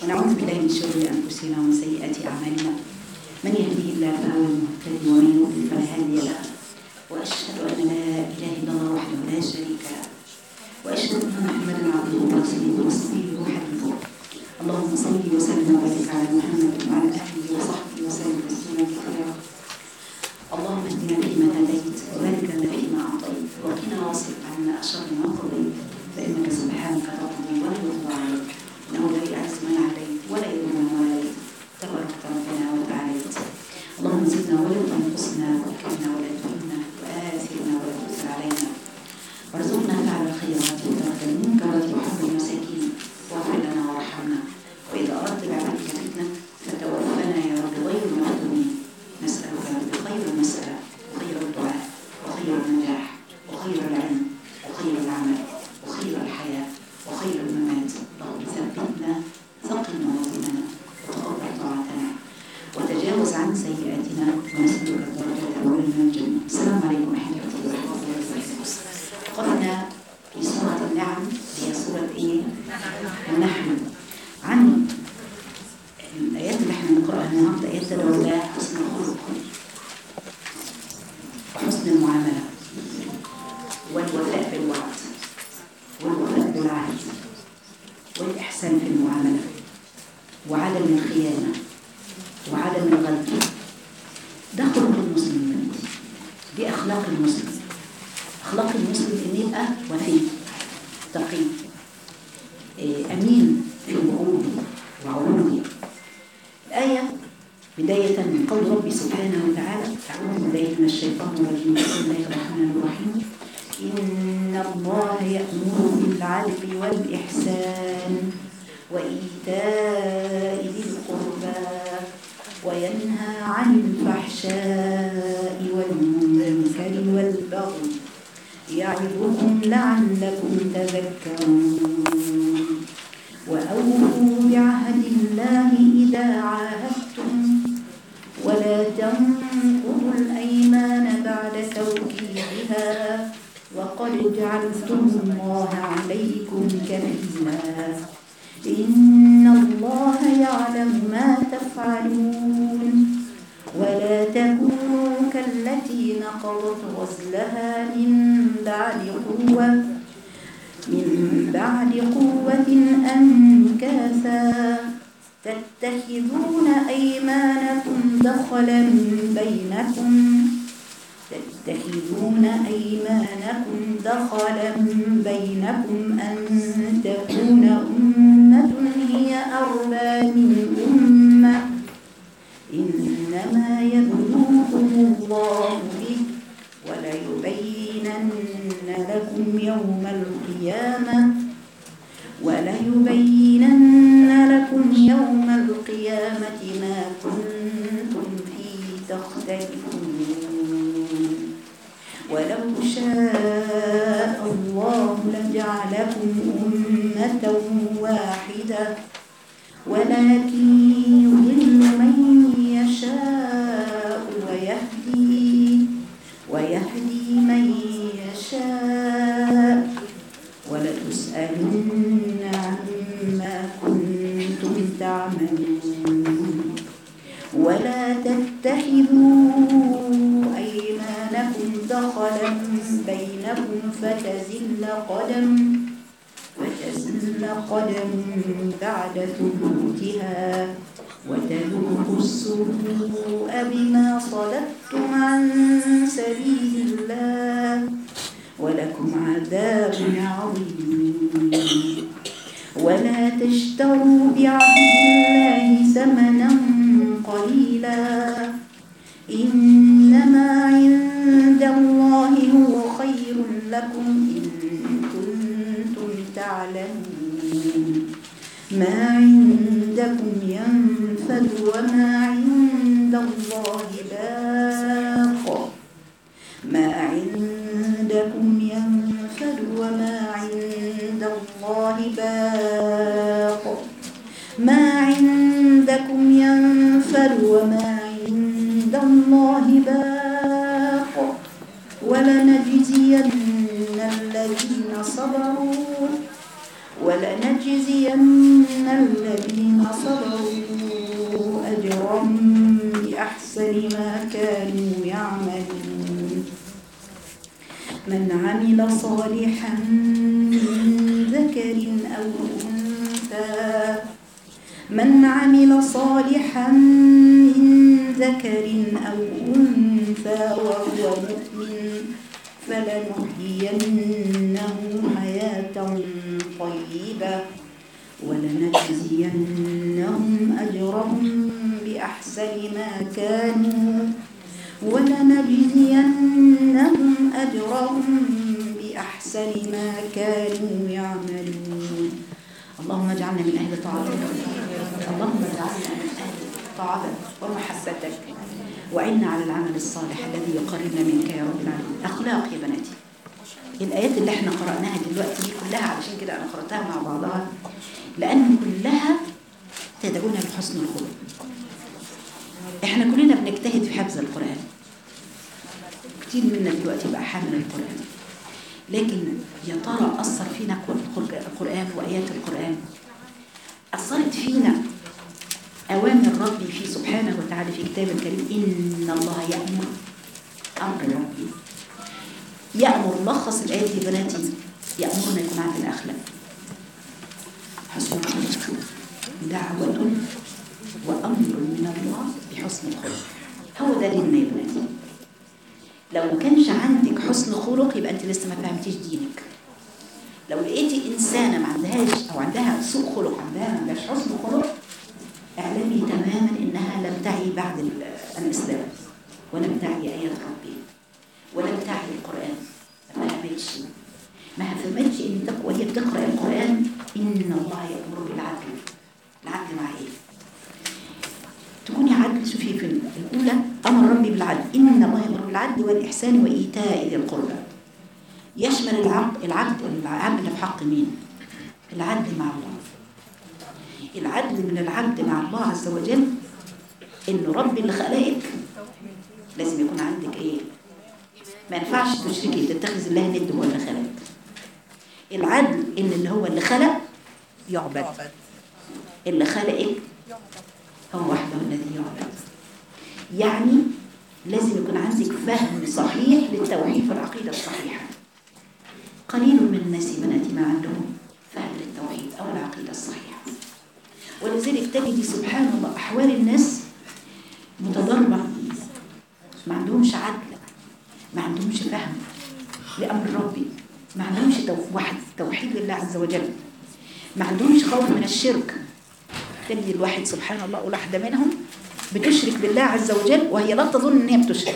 ونعوذ بالله من شرور أنفسنا ومن سيئات أعمالنا من يهده الله فهو المهتدي ومن يضلل فلا هادي له وأشهد أن لا إله إلا الله وحده لا شريك له وأشهد أن محمدا عبده ورسوله وصفيه وحبيبه اللهم صل وسلم وبارك على محمد وعلى آله وصحبه وسلم تسليما كثيرا اللهم اهدنا فيما هديت وبارك لنا فيما أعطيت وقنا واصرف عنا شر ما قضيت فإنك سبحانك تقضي ولا يقضى عليك إنه لا يعز من عليك ولا يذل من واليت تبارك ربنا وتعاليت اللهم زدنا ولا تنقصنا واكرمنا ولا تهنا وآثرنا ولا تؤثر علينا وارزقنا فعل الخيرات وترك المنكرات وحب المساكين واغفر لنا وارحمنا وإذا أردت بعبادك فتنة فتوفنا يا رب غير المفتونين نسألك يا رب خير المسألة وخير الدعاء وخير النجاح وخير العلم وخير العمل وخير الحياة وخير الممات اللهم ثبتنا ثقل موازيننا وتقبل طاعتنا وتجاوز عن سيئاتنا ونسألك الدرجات الأولى من الجنة السلام عليكم ورحمة الله وبركاته وقفنا في سورة النعم هي سورة إيه؟ النحل عن الآيات اللي احنا نقرأها النهارده آيات تدعو إلى حسن الخلق وحسن المعاملة والوفاء بالوعد والوفاء بالعهد والإحسان في المعاملة وعدم الخيانة وعدم الغلط ده خلق المسلمين دي أخلاق المسلم أخلاق المسلم إن يبقى وفي تقي إيه، أمين في وعوده وعروضه الآية بداية من قول ربي سبحانه وتعالى أعوذ بالله من الشيطان الرجيم بسم الله الرحمن الرحيم إن الله يأمر بالعدل والإحسان وإيتاء ذي القربى وينهى عن الفحشاء والمنكر والبغي يعظكم لعلكم تذكرون وأوفوا بعهد الله إذا عاهدتم ولا تنقضوا الأيمان بعد توكيدها وقد جعلتم الله عليكم كفيلا إن الله يعلم ما تفعلون ولا تكونوا كالتي نقضت غزلها من بعد قوة من بعد قوة أنكاثا تتخذون أيمانكم دخلا بينكم تتخذون أيمانكم دخلا بينكم أن تكون أمة هي أربى من أمة إنما يبلوكم الله به وليبينن لكم يوم القيامة وليبينن لكم يوم القيامة ما كنتم فيه تختلفون ولو شاء الله لجعلكم أمة واحدة ولكن يضل من يشاء ويهدي ويهدي من يشاء ولتسألن عما كنتم تعملون ولا تتخذوا أيمانكم دخلا بينكم فتزل قدم فتزل قدم بعد ثبوتها وتذوقوا السوء بما صددتم عن سبيل الله ولكم عذاب عظيم ولا تشتروا بعهد الله ثمنا قليلا إنما عند الله هو خير لكم إن كنتم تعلمون ما عندكم ينفد وما عند الله باق ما عندكم ينفد وما عند الله باق ما عندكم ينفد وما عند الله باق ولنجزين الذين صبروا ولنجزين الذين صبروا أجرا بأحسن ما كانوا يعملون من عمل صالحا من ذكر أو أنثى من عمل صالحا من ذكر أو أنثى وهو مؤمن فلنحيينه حياة طيبة ولنجزينهم أجرهم بأحسن ما كانوا ولنجزينهم أجرهم بأحسن ما كانوا يعملون اللهم اجعلنا من أهل طاعتك اللهم اجعلنا من أهل طاعتك ومحبتك وعنا على العمل الصالح الذي يقربنا منك يا رب العالمين أخلاق يا بناتي الآيات اللي احنا قرأناها دلوقتي دي كلها علشان كده أنا قرأتها مع بعضها لأن كلها تدعونا لحسن الخلق احنا كلنا بنجتهد في حفظ القرآن كتير منا دلوقتي بقى حامل القرآن لكن يا ترى أثر فينا القرآن وآيات القرآن أثرت فينا أوامر ربي في سبحانه وتعالى في كتاب الكريم إن الله يأمر أمر ربي يأمر ملخص الآيات دي بناتي يأمرنا يكون عندنا أخلاق حسن الخلق دعوة وأمر من الله بحسن الخلق هو ده ديننا يا بناتي لو ما كانش عندك حسن خلق يبقى انت لسه ما فهمتيش دينك لو لقيتي انسانه ما عندهاش او عندها سوء خلق عندها ما عندهاش حسن خلق اعلمي تماما انها لم تعي بعد ال- الاسلام ولم تعي ايات ربي ولم تعي القران ما فهمتش ما فهمتش ان تق- وهي بتقرا القران ان الله يامر بالعدل العدل مع ايه تكوني عدل شوفي في الأولى أمر ربي بالعدل إن الله يأمر بالعدل والإحسان وإيتاء ذي القربى يشمل العبد العبد العدل في حق مين؟ العدل مع الله العدل من العبد مع الله عز وجل إنه ربي اللي خلقك لازم يكون عندك إيه؟ ما ينفعش تشركي تتخذ الله ند هو اللي خلقك العدل إن اللي هو اللي خلق يعبد اللي خلقك هو وحده الذي يعبد يعني لازم يكون عندك فهم صحيح للتوحيد والعقيدة الصحيحة قليل من الناس بناتي ما عندهم فهم للتوحيد أو العقيدة الصحيحة ولذلك تجدي سبحان الله أحوال الناس متضربة ما عندهمش عدل ما عندهمش فهم لأمر ربي ما عندهمش تو- واحد توحيد لله عز وجل ما عندهمش خوف من الشرك تجد الواحد سبحان الله واحدة منهم بتشرك بالله عز وجل وهي لا تظن ان هي بتشرك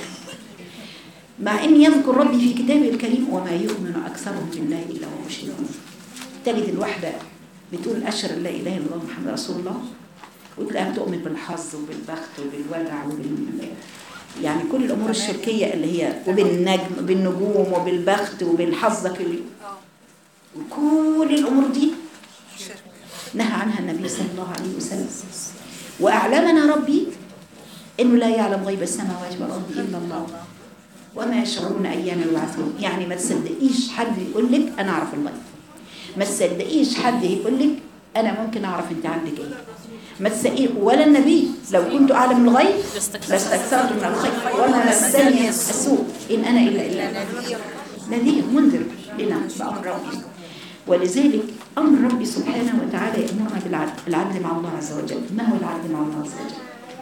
مع ان يذكر ربي في كتابه الكريم وما يؤمن اكثرهم بالله الا وهم مشركون تجد الواحده بتقول اشهر لا اله الا الله محمد رسول الله وتلاقيها بتؤمن بالحظ وبالبخت وبالودع وبال يعني كل الامور الشركيه اللي هي وبالنجم بالنجوم وبالبخت وبالحظك ال- وكل الامور دي نهى عنها النبي صلى الله عليه وسلم وأعلمنا ربي إنه لا يعلم غيب السماوات والأرض إلا الله وما يشعرون أيام يبعثون يعني ما تصدقيش حد يقول لك أنا أعرف الغيب ما تصدقيش حد يقول لك أنا ممكن أعرف أنت عندك إيه ما تصدقي ولا النبي لو كنت أعلم الغيب لاستكثرت من الخير وما مسني السوء إن أنا إلا إلا نذير منذر لنا بأمر ربي ولذلك أمر ربي سبحانه وتعالى يأمرنا بالعدل العدل مع الله عز وجل ما هو العدل مع الله عز وجل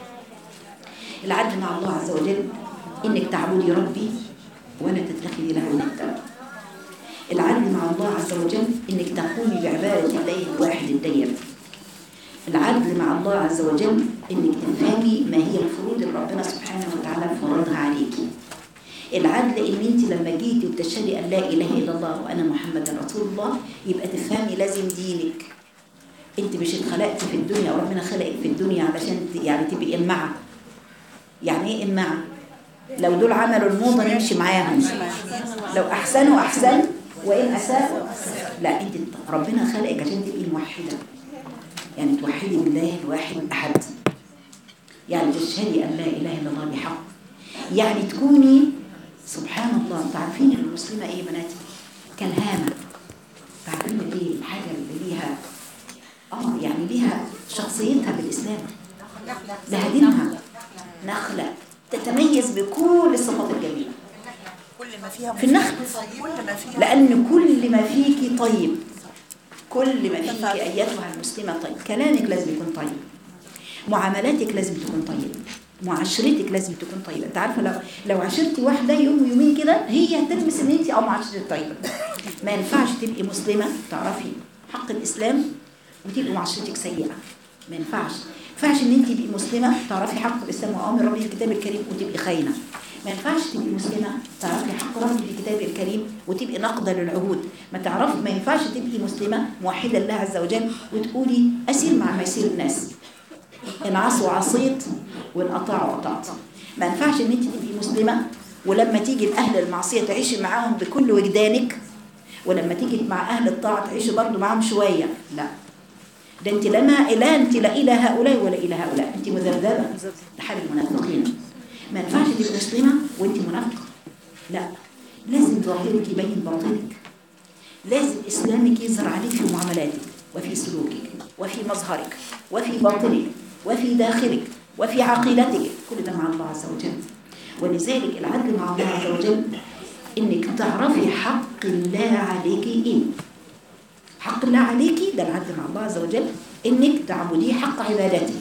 العدل مع الله عز وجل إنك تعبدي ربي ولا تتخذي له ندا العدل مع الله عز وجل إنك تقومي بعبادة الله الواحد الدين العدل مع الله عز وجل إنك تفهمي ما هي الفروض اللي ربنا سبحانه وتعالى فرضها عليكي العدل ان انت لما جيتي وتشهدي ان لا اله الا الله وانا محمد رسول الله يبقى تفهمي لازم دينك انت مش اتخلقتي في الدنيا وربنا خلقك في الدنيا علشان ت- يعني تبقي امعه يعني ايه امعه لو دول عملوا الموضه نمشي معاهم لو احسنوا احسن وان اساءوا لا انت ربنا خلقك عشان تبقي موحده يعني توحدي بالله الواحد احد يعني تشهدي ان لا اله الا الله بحق يعني تكوني سبحان الله انتوا عارفين ان المسلمه ايه يا بناتي كالهامه عارفين ايه الحاجه اللي فيها في النخل كل ما فيها لأن كل ما فيك طيب كل ما فيك أيتها المسلمة طيب كلامك لازم يكون طيب معاملاتك لازم تكون طيبة معاشرتك لازم تكون طيبة انت عارفة لو لو عاشرتي واحدة يوم ويومين كده هي هتلمس ان انت اه معاشرتك طيبة ما ينفعش تبقي مسلمة تعرفي حق الإسلام وتبقي معاشرتك سيئة ما ينفعش ما ينفعش ان انت تبقي مسلمة تعرفي حق الإسلام وأوامر ربي في الكتاب الكريم وتبقي خاينة ما ينفعش تبقي مسلمة تعرفي حق ربي في الكتاب الكريم وتبقي ناقضة للعهود ما تعرفي ما ينفعش تبقي مسلمة موحدة لله عز وجل وتقولي أسير مع ما يسير الناس إن عصوا عصيت وإن أطاعوا أطعت ما ينفعش إن أنت تبقي مسلمة ولما تيجي لأهل المعصية تعيشي معاهم بكل وجدانك ولما تيجي مع أهل الطاعة تعيشي برضه معاهم شوية لا ده أنت لما لا أنت لا إلى هؤلاء ولا إلى هؤلاء أنت مذبذبة ده حال المنافقين ما ينفعش تبقي مسلمة وأنت منافقة لا لازم ظاهرك يبين باطنك لازم إسلامك يظهر عليك في معاملاتك وفي سلوكك وفي مظهرك وفي باطنك وفي داخلك وفي عقيدتك كل ده مع الله عز وجل ولذلك العدل مع الله عز وجل انك تعرفي حق الله عليك ايه حق الله عليك ده العدل مع الله عز وجل انك تعبديه حق عبادته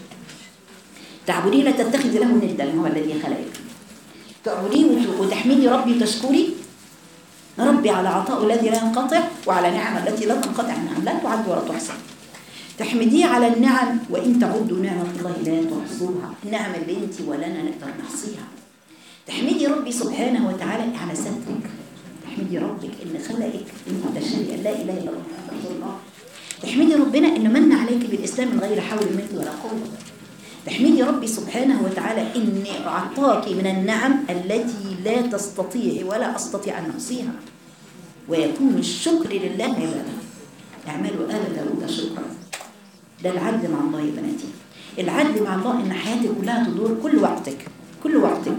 تعبديه لا تتخذي له ندا هو الذي خلقك تعبديه وت- وتحمدي ربي وتشكري ربي على عطاء الذي لا ينقطع وعلى نعم التي لا تنقطع عنها لا تعد ولا تحصى تحمديه على النعم وإن تعدوا نعمة الله لا تحصوها النعم اللي انت ولا أنا نقدر نحصيها تحمدي ربي سبحانه وتعالى على سترك تحمدي ربك إن خلقك إن تشهدي أن لا إله إلا الله محمد رسول الله تحمدي ربنا إنه من عليك بالإسلام من غير حول منك ولا قوة تحمدي ربي سبحانه وتعالى إني أعطاك من النعم التي لا تستطيع ولا أستطيع أن أحصيها ويكون الشكر لله عبادة اعملوا آل داود شكرا ده العدل مع الله يا بناتي العدل مع الله إن حياتك كلها تدور كل وقتك كل وقتك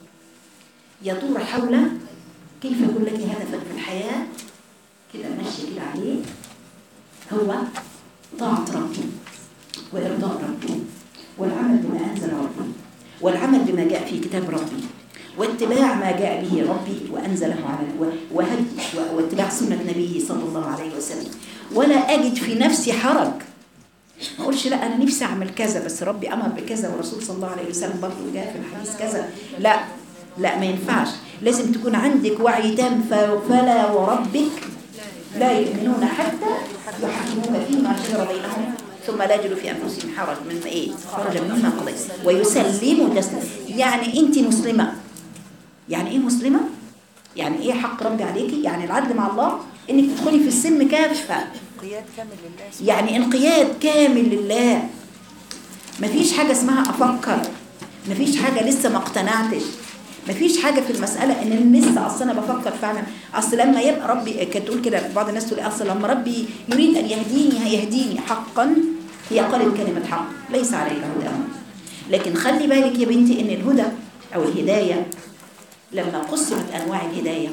يدور حول كيف يكون لك هدفك في الحياة كده ماشي كده عليه هو طاعة ربي وإرضاء ربي والعمل بما أنزل ربي والعمل بما جاء في كتاب ربي واتباع ما جاء به ربي وأنزله على و- وهدي و- واتباع سنة نبيه صلى الله عليه وسلم ولا أجد في نفسي حرج ما أقولش لا أنا نفسي أعمل كذا بس ربي أمر بكذا والرسول صلى الله عليه وسلم برضه جاء في الحديث كذا لا لا ما ينفعش لازم تكون عندك وعي تام ف- فلا وربك لا يؤمنون حتى يحكموك فيما شجر بينهم ثم لا يجدوا في انفسهم حرج من ايه حرجا مما قضيت ويسلموا تسليما يعني انت مسلمه يعني ايه مسلمه يعني ايه حق ربي عليكي يعني العدل مع الله انك تدخلي في السلم كافه قياد كامل لله يعني انقياد كامل لله مفيش حاجة اسمها أفكر مفيش حاجة لسه ما اقتنعتش مفيش حاجة في المسألة إن لسه أصل أنا بفكر فعلا أصل لما يبقى ربي كانت تقول كده بعض الناس تقول أصل لما ربي يريد أن يهديني هيهديني حقا هي قالت كلمة حق ليس عليك هداهم لكن خلي بالك يا بنتي إن الهدى أو الهداية لما قسمت أنواع الهداية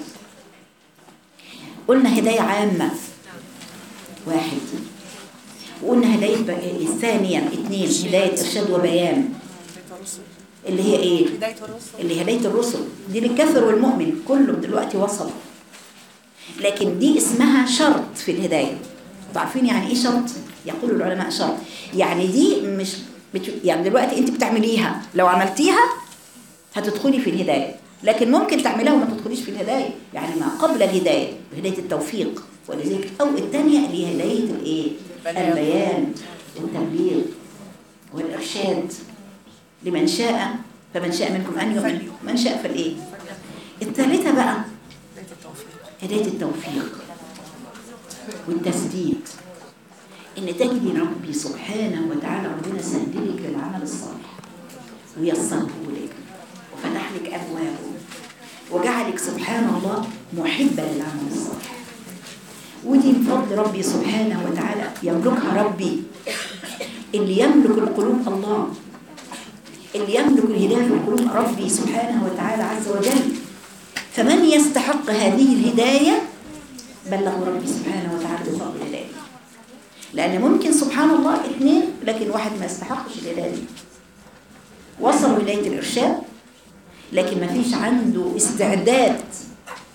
قلنا هداية عامة واحد وقلنا هداية ب- ثانيا اثنين هداية إرشاد وبيان هداية الرسل اللي هي إيه؟ هداية الرسل اللي هي هداية الرسل دي للكافر والمؤمن كلهم دلوقتي وصل لكن دي اسمها شرط في الهداية انتوا عارفين يعني ايه شرط يقول العلماء شرط يعني دي مش بت... يعني دلوقتي انت بتعمليها لو عملتيها هتدخلي في الهداية لكن ممكن تعملها وما تدخليش في الهداية يعني ما قبل الهداية هداية التوفيق ولذلك أو الثانية اللي هي هداية الايه البيان. البيان والتبليغ والإرشاد لمن شاء فمن شاء منكم أن يؤمن من شاء فالإيه الثالثة بقى هداية التوفيق هداية التوفيق والتسديد إن تجدي ربي سبحانه وتعالى ربنا سددك للعمل الصالح ويسره لك وفتح لك أبوابه وجعلك سبحان الله محبة للعمل الصالح ودي بفضل ربي سبحانه وتعالى يملكها ربي اللي يملك القلوب الله اللي يملك الهداية في القلوب ربي سبحانه وتعالى عز وجل فمن يستحق هذه الهداية بلغ ربي سبحانه وتعالى بفضل الهداية لأن ممكن سبحان الله اثنين لكن واحد ما يستحقش الهداية دي وصلوا إليه الإرشاد لكن ما فيش عنده استعداد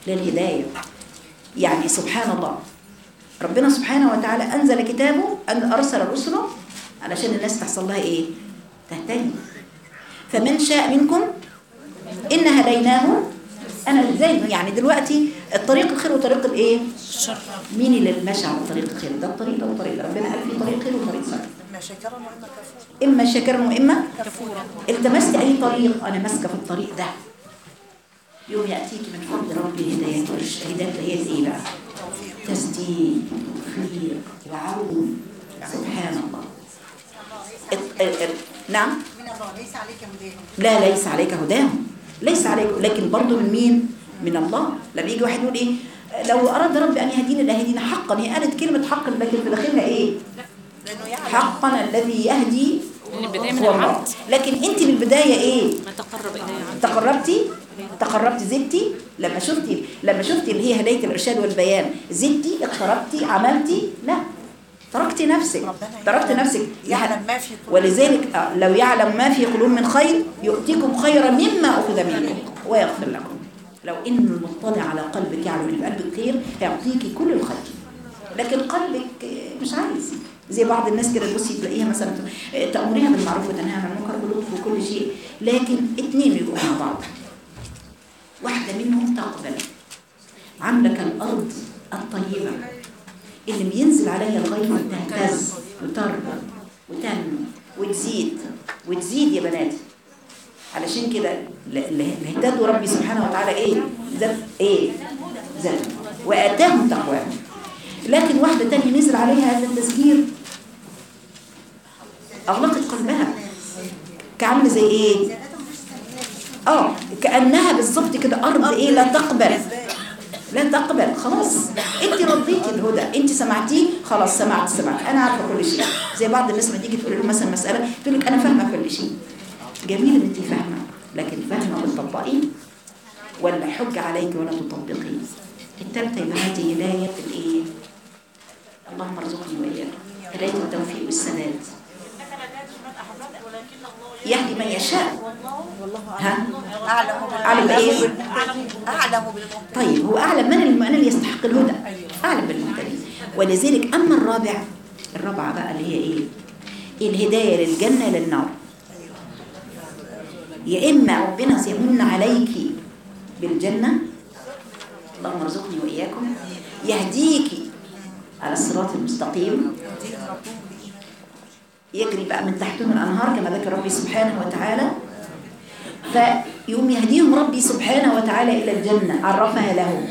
للهداية يعني سبحان الله ربنا سبحانه وتعالى أنزل كتابه أن أرسل رسله علشان الناس تحصل لها إيه تهتدي فمن شاء منكم إن هديناه أنا إزاي يعني دلوقتي الطريق الخير وطريق الإيه مين اللي ماشي على طريق الخير ده الطريق ده الطريق ده ربنا قال في طريق خير وطريق شر إما شاكرا وإما كفورا إما شاكرا وإما كفورا التمست أي طريق أنا ماسكة في الطريق ده يوم يأتيك من فضل ربي هداية ورشد هداية هداية إيه بقى تسديد وتوفيق وعون سبحان الله ات- ال- ال- نعم من الله ليس عليك هداهم لا ليس عليك هداهم ليس عليك لكن برضه من مين من الله لما يجي واحد يقول ايه لو اراد ربي ان يهديني لهدينا حقا هي قالت كلمه حقا لكن في داخلها ايه لأنه يعلم حقا الذي يهدي من البداية من هو الله العبد لكن انت من البدايه ايه ما تقرب إليه عبد تقربتي تقربتي زدتي لما شفتي لما شفتي اللي هي هدايه الارشاد والبيان زدتي اقتربتي عملتي لا تركتي نفسك ربنا تركت يعلم- نفسك يعلم ما في قلوب ولذلك آه، لو يعلم ما في قلوب من خير يؤتيكم خيرا مما اخذ منكم ويغفر لكم لو ان المطلع على قلبك يعلم ان في قلبك خير هيعطيكي كل الخير لكن قلبك آه، مش عايز زي بعض الناس كده تبصي تلاقيها مثلا آه، تأمريها بالمعروف وتنهاها عن المنكر بلطف وكل شيء لكن اتنين يبقوا مع بعض واحدة منهم تقبل عاملة كالأرض الطيبة اللي بينزل عليها الغيث تهتز وتربى وتنمو وتزيد وتزيد يا بناتي علشان كده ل- ل- اللي اهتدوا ربي سبحانه وتعالى ايه زاد ايه زاد واتاهم تقواهم لكن واحدة تانية نزل عليها هذا التسجيل أغلقت قلبها كعاملة زي ايه اه كأنها بالظبط كده أرض ايه لا تقبل لا تقبل خلاص انت رضيتي الهدى انت سمعتيه خلاص سمعت سمعت انا عارفه كل شيء زي بعض الناس ما تيجي تقول لهم مثلا مساله تقول لك انا فاهمه كل شيء جميل ان انت فاهمه لكن فاهمه وتطبقي ولا حج عليك ولا تطبقي الثالثه يبقى هذه هدايه الايه اللهم ارزقني واياك هدايه التوفيق والسداد يهدي من يشاء والله ها أعلم أعلم إيه؟ أعلم بالمهتدين طيب هو أعلم من الم- من اللي يستحق الهدى أعلم بالمهتدين ولذلك أما الرابع الرابعة بقى اللي هي إيه الهداية للجنة للنار يا إما ربنا سيمن عليك بالجنة اللهم ارزقني وإياكم يهديك على الصراط المستقيم يجري بقى من تحتهم الأنهار كما ذكر ربي سبحانه وتعالى فيوم يهديهم ربي سبحانه وتعالى إلى الجنة عرفها لهم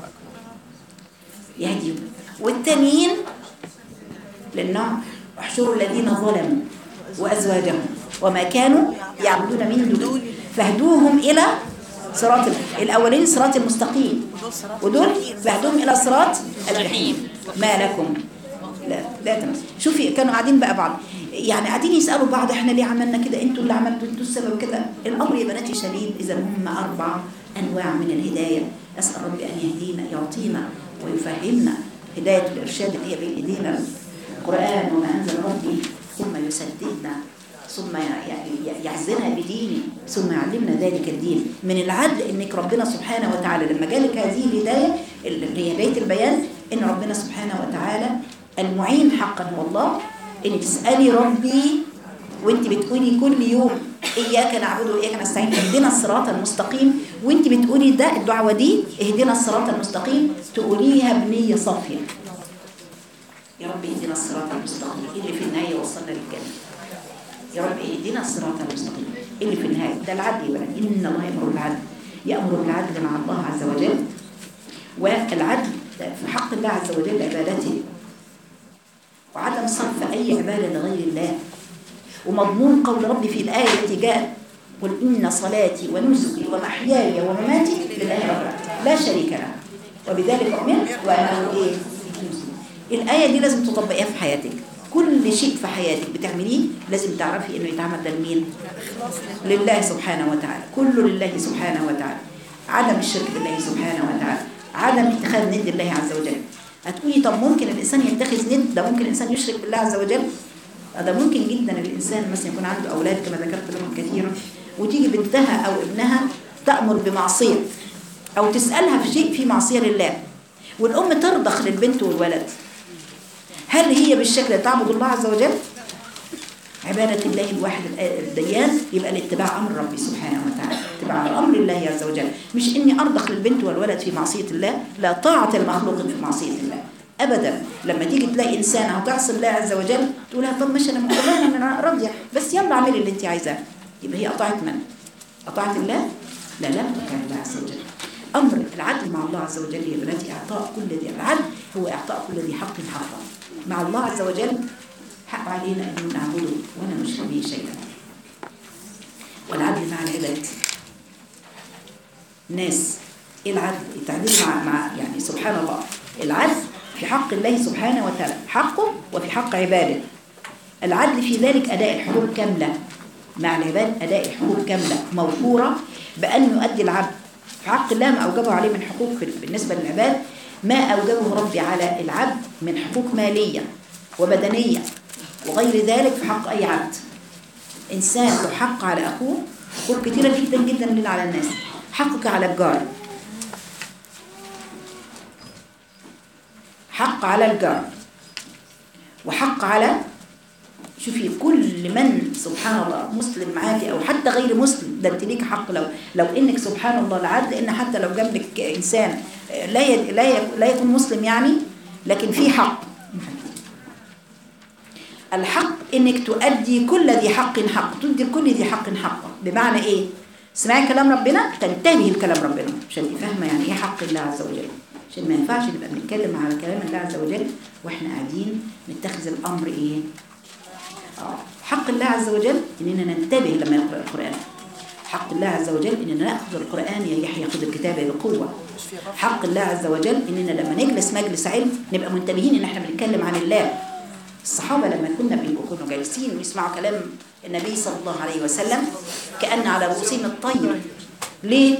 يهديهم والتانيين للنار احشروا الذين ظلموا وأزواجهم وما كانوا يعبدون من دون فاهدوهم إلى صراط ال- الأولين صراط المستقيم ودول فاهدوهم إلى صراط الجحيم ما لكم لا لا تمام شوفي كانوا قاعدين بقى بعض يعني قاعدين يسالوا بعض احنا ليه عملنا كده انتوا اللي عملتوا انتوا السبب كده الامر يا بناتي شديد اذا هم اربع انواع من الهدايه اسال ربي ان يهدينا يعطينا ويفهمنا هدايه الارشاد اللي هي بين ايدينا القران وما انزل ربي ثم يسددنا ثم يعني يعزنا بدينه ثم يعلمنا ذلك الدين من العدل انك ربنا سبحانه وتعالى لما جالك هذه الهدايه اللي هي هدايه البيان ان ربنا سبحانه وتعالى المعين حقا هو الله ان تسالي ربي وانت بتقولي كل يوم اياك نعبد واياك نستعين اهدنا الصراط المستقيم وانت بتقولي ده الدعوه دي اهدنا الصراط المستقيم تقوليها بنيه صافيه يا رب اهدنا الصراط المستقيم اللي في النهايه وصلنا للجنه يا رب اهدنا الصراط المستقيم اللي في النهايه ده العدل يا بنات ان الله يامر بالعدل يامر بالعدل مع الله عز وجل والعدل في حق الله عز وجل عبادته وعدم صرف أي عبادة لغير الله ومضمون قول ربي في الآية التي جاءت قل إن صلاتي ونسكي ومحياي ومماتي لله رب العالمين لا شريك له وبذلك أمرت وأنا إيه مسلم. الآية دي لازم تطبقيها في حياتك كل شيء في حياتك بتعمليه لازم تعرفي إنه يتعمل ده لمين لله سبحانه وتعالى كله لله سبحانه وتعالى عدم الشرك بالله سبحانه وتعالى عدم اتخاذ ند الله عز وجل هتقولي طب ممكن الإنسان يتخذ ند ده ممكن الإنسان يشرك بالله عز وجل ده ممكن جدا الإنسان مثلا يكون عنده أولاد كما ذكرت لهم كثيرا وتيجي بنتها أو ابنها تأمر بمعصية أو تسألها في شيء في معصية لله والأم ترضخ للبنت والولد هل هي بالشكل ده تعبد الله عز وجل؟ عبادة الله الواحد الديان يبقى الاتباع أمر ربي سبحانه وتعالى اتباع أمر الله عز وجل مش إني أرضخ للبنت والولد في معصية الله لا طاعة المخلوق في معصية الله أبدا لما تيجي تلاقي إنسان أو تعصي الله عز وجل تقول لها طب مش أنا مقررة إن أنا راضية بس يلا اعملي اللي أنت عايزاه يبقى هي أطاعت من؟ أطاعت الله؟ لا لا كان الله عز وجل أمر العدل مع الله عز وجل يا بناتي إعطاء كل ذي العدل هو إعطاء كل ذي حق حقا مع الله عز وجل حق علينا أن نعبده ولا نشرك به شيئا والعدل مع العباد ناس إيه العدل التعديل مع, مع يعني سبحان الله العدل في حق الله سبحانه وتعالى حقه وفي حق عباده العدل في ذلك أداء الحقوق كاملة مع العباد أداء الحقوق كاملة موفورة بأن يؤدي العبد في حق الله ما أوجبه عليه من حقوق بالنسبة للعباد ما أوجبه ربي على العبد من حقوق مالية وبدنية وغير ذلك في حق أي عبد إنسان له حق على أخوه حقوق كثيرة جدا جدا لنا على الناس حقك على الجار حق على الجار وحق على شوفي كل من سبحان الله مسلم معاكي او حتى غير مسلم ده انت ليك حق لو لو انك سبحان الله العدل ان حتى لو جنبك انسان لا ي... لا ي... لا يكون مسلم يعني لكن في حق الحق انك تؤدي كل ذي حق حق تدي كل ذي حق حقه بمعنى ايه سمعي كلام ربنا تنتبهي لكلام ربنا عشان فاهمه يعني ايه حق الله عز وجل عشان ما ينفعش نبقى بنتكلم على كلام الله عز وجل واحنا قاعدين نتخذ الامر ايه آه. حق الله عز وجل اننا ننتبه لما نقرا القران حق الله عز وجل اننا ناخذ القران يا يحيى خذ الكتاب بقوه حق الله عز وجل اننا لما نجلس مجلس علم نبقى منتبهين ان احنا بنتكلم عن الله الصحابه لما كنا بيبقوا كانوا جالسين ويسمعوا كلام النبي صلى الله عليه وسلم كان على رؤوسهم الطير ليه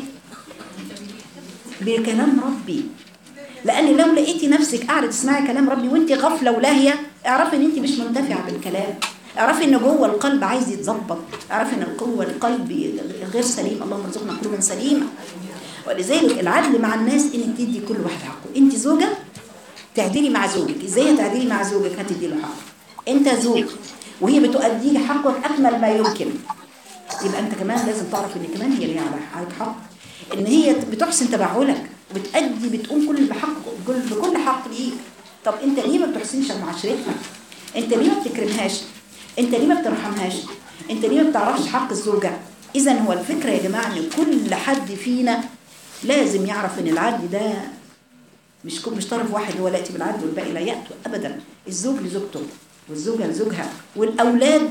بكلام ربي لان لو لقيتي نفسك قاعده تسمعي كلام ربي وانت غافله ولاهيه اعرفي ان انت مش منتفعه بالكلام اعرفي ان جوه القلب عايز يتظبط اعرفي ان جوه القلب غير سليم اللهم ارزقنا قلوبا سليمه ولذلك العدل مع الناس انك تدي كل واحد حقه انت زوجه تعدلي مع زوجك ازاي هتعدلي مع زوجك هتدي له حقه انت زوج وهي بتؤدي لي حقك اكمل ما يمكن يبقى انت كمان لازم تعرف ان كمان هي ليها عليك حق ان هي بتحسن تبعلك وبتأدي بتقوم كل بحق بكل حق ليك طب انت ليه ما بتحسنش معاشرتها انت ليه ما بتكرمهاش انت ليه ما بترحمهاش انت ليه ما بتعرفش حق الزوجه اذا هو الفكره يا جماعه ان كل حد فينا لازم يعرف ان العدل ده مش كل مش طرف واحد هو لا ياتي بالعدل والباقي لا ياتوا ابدا الزوج لزوجته والزوجه لزوجها والاولاد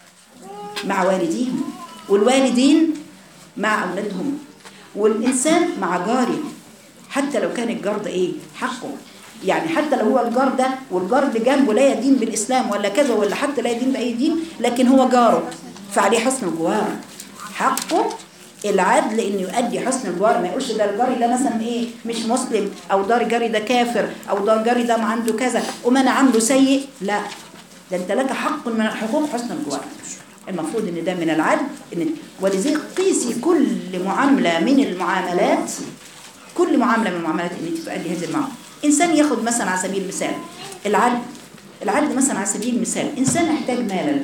مع والديهم والوالدين مع اولادهم والانسان مع جاره حتى لو كان الجار ده ايه حقه يعني حتى لو هو الجار ده والجار اللي جنبه لا يدين بالاسلام ولا كذا ولا حتى لا يدين باي دين لكن هو جاره فعليه حسن الجوار حقه العدل انه يؤدي حسن الجوار ما يقولش ده الجاري ده مثلا ايه مش مسلم او دار جاري ده كافر او دار جاري ده ما عنده كذا وما انا عامله سيء لا ده انت لك حق من حقوق حسن الجوار المفروض ان ده من العدل ان ولذلك قيسي كل معامله من المعاملات كل معامله من المعاملات ان انت تؤدي هذه المعامله انسان ياخد مثلا على سبيل المثال العدل العدل مثلا على سبيل المثال انسان احتاج مالا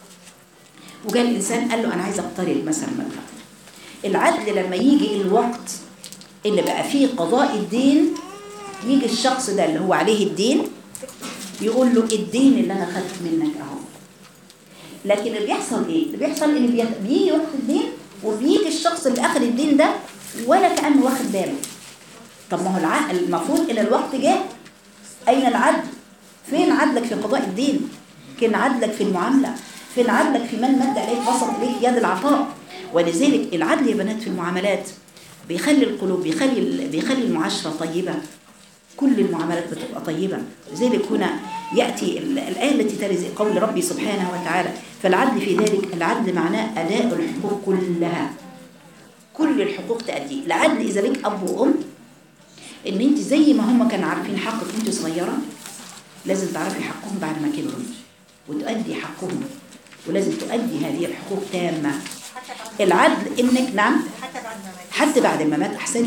وجاء الانسان قال له انا عايز اقترض مثلا مبلغ العدل لما يجي الوقت اللي بقى فيه قضاء الدين يجي الشخص ده اللي هو عليه الدين يقول له الدين اللي انا خدت منك اهو لكن اللي بيحصل ايه اللي بيحصل ان بيجي وقت الدين وبيجي الشخص اللي اخذ الدين ده ولا كانه واخد باله طب ما هو العقل المفروض ان الوقت جاء اين العدل فين عدلك في قضاء الدين فين عدلك في المعامله فين عدلك في من مد عليك بسط اليك يد العطاء ولذلك العدل يا بنات في المعاملات بيخلي القلوب بيخلي بيخلي المعاشره طيبه كل المعاملات بتبقى طيبه لذلك هنا ياتي الايه التي تلي قول ربي سبحانه وتعالى فالعدل في ذلك العدل معناه اداء الحقوق كلها كل الحقوق تأدي العدل إذا لك أب وأم إن أنت زي ما هم كانوا عارفين حقك وأنت صغيرة لازم تعرفي حقهم بعد ما كبروا وتؤدي حقهم ولازم تؤدي هذه الحقوق تامة العدل إنك نعم حتى بعد ما مات حتى بعد ما مات أحسنتي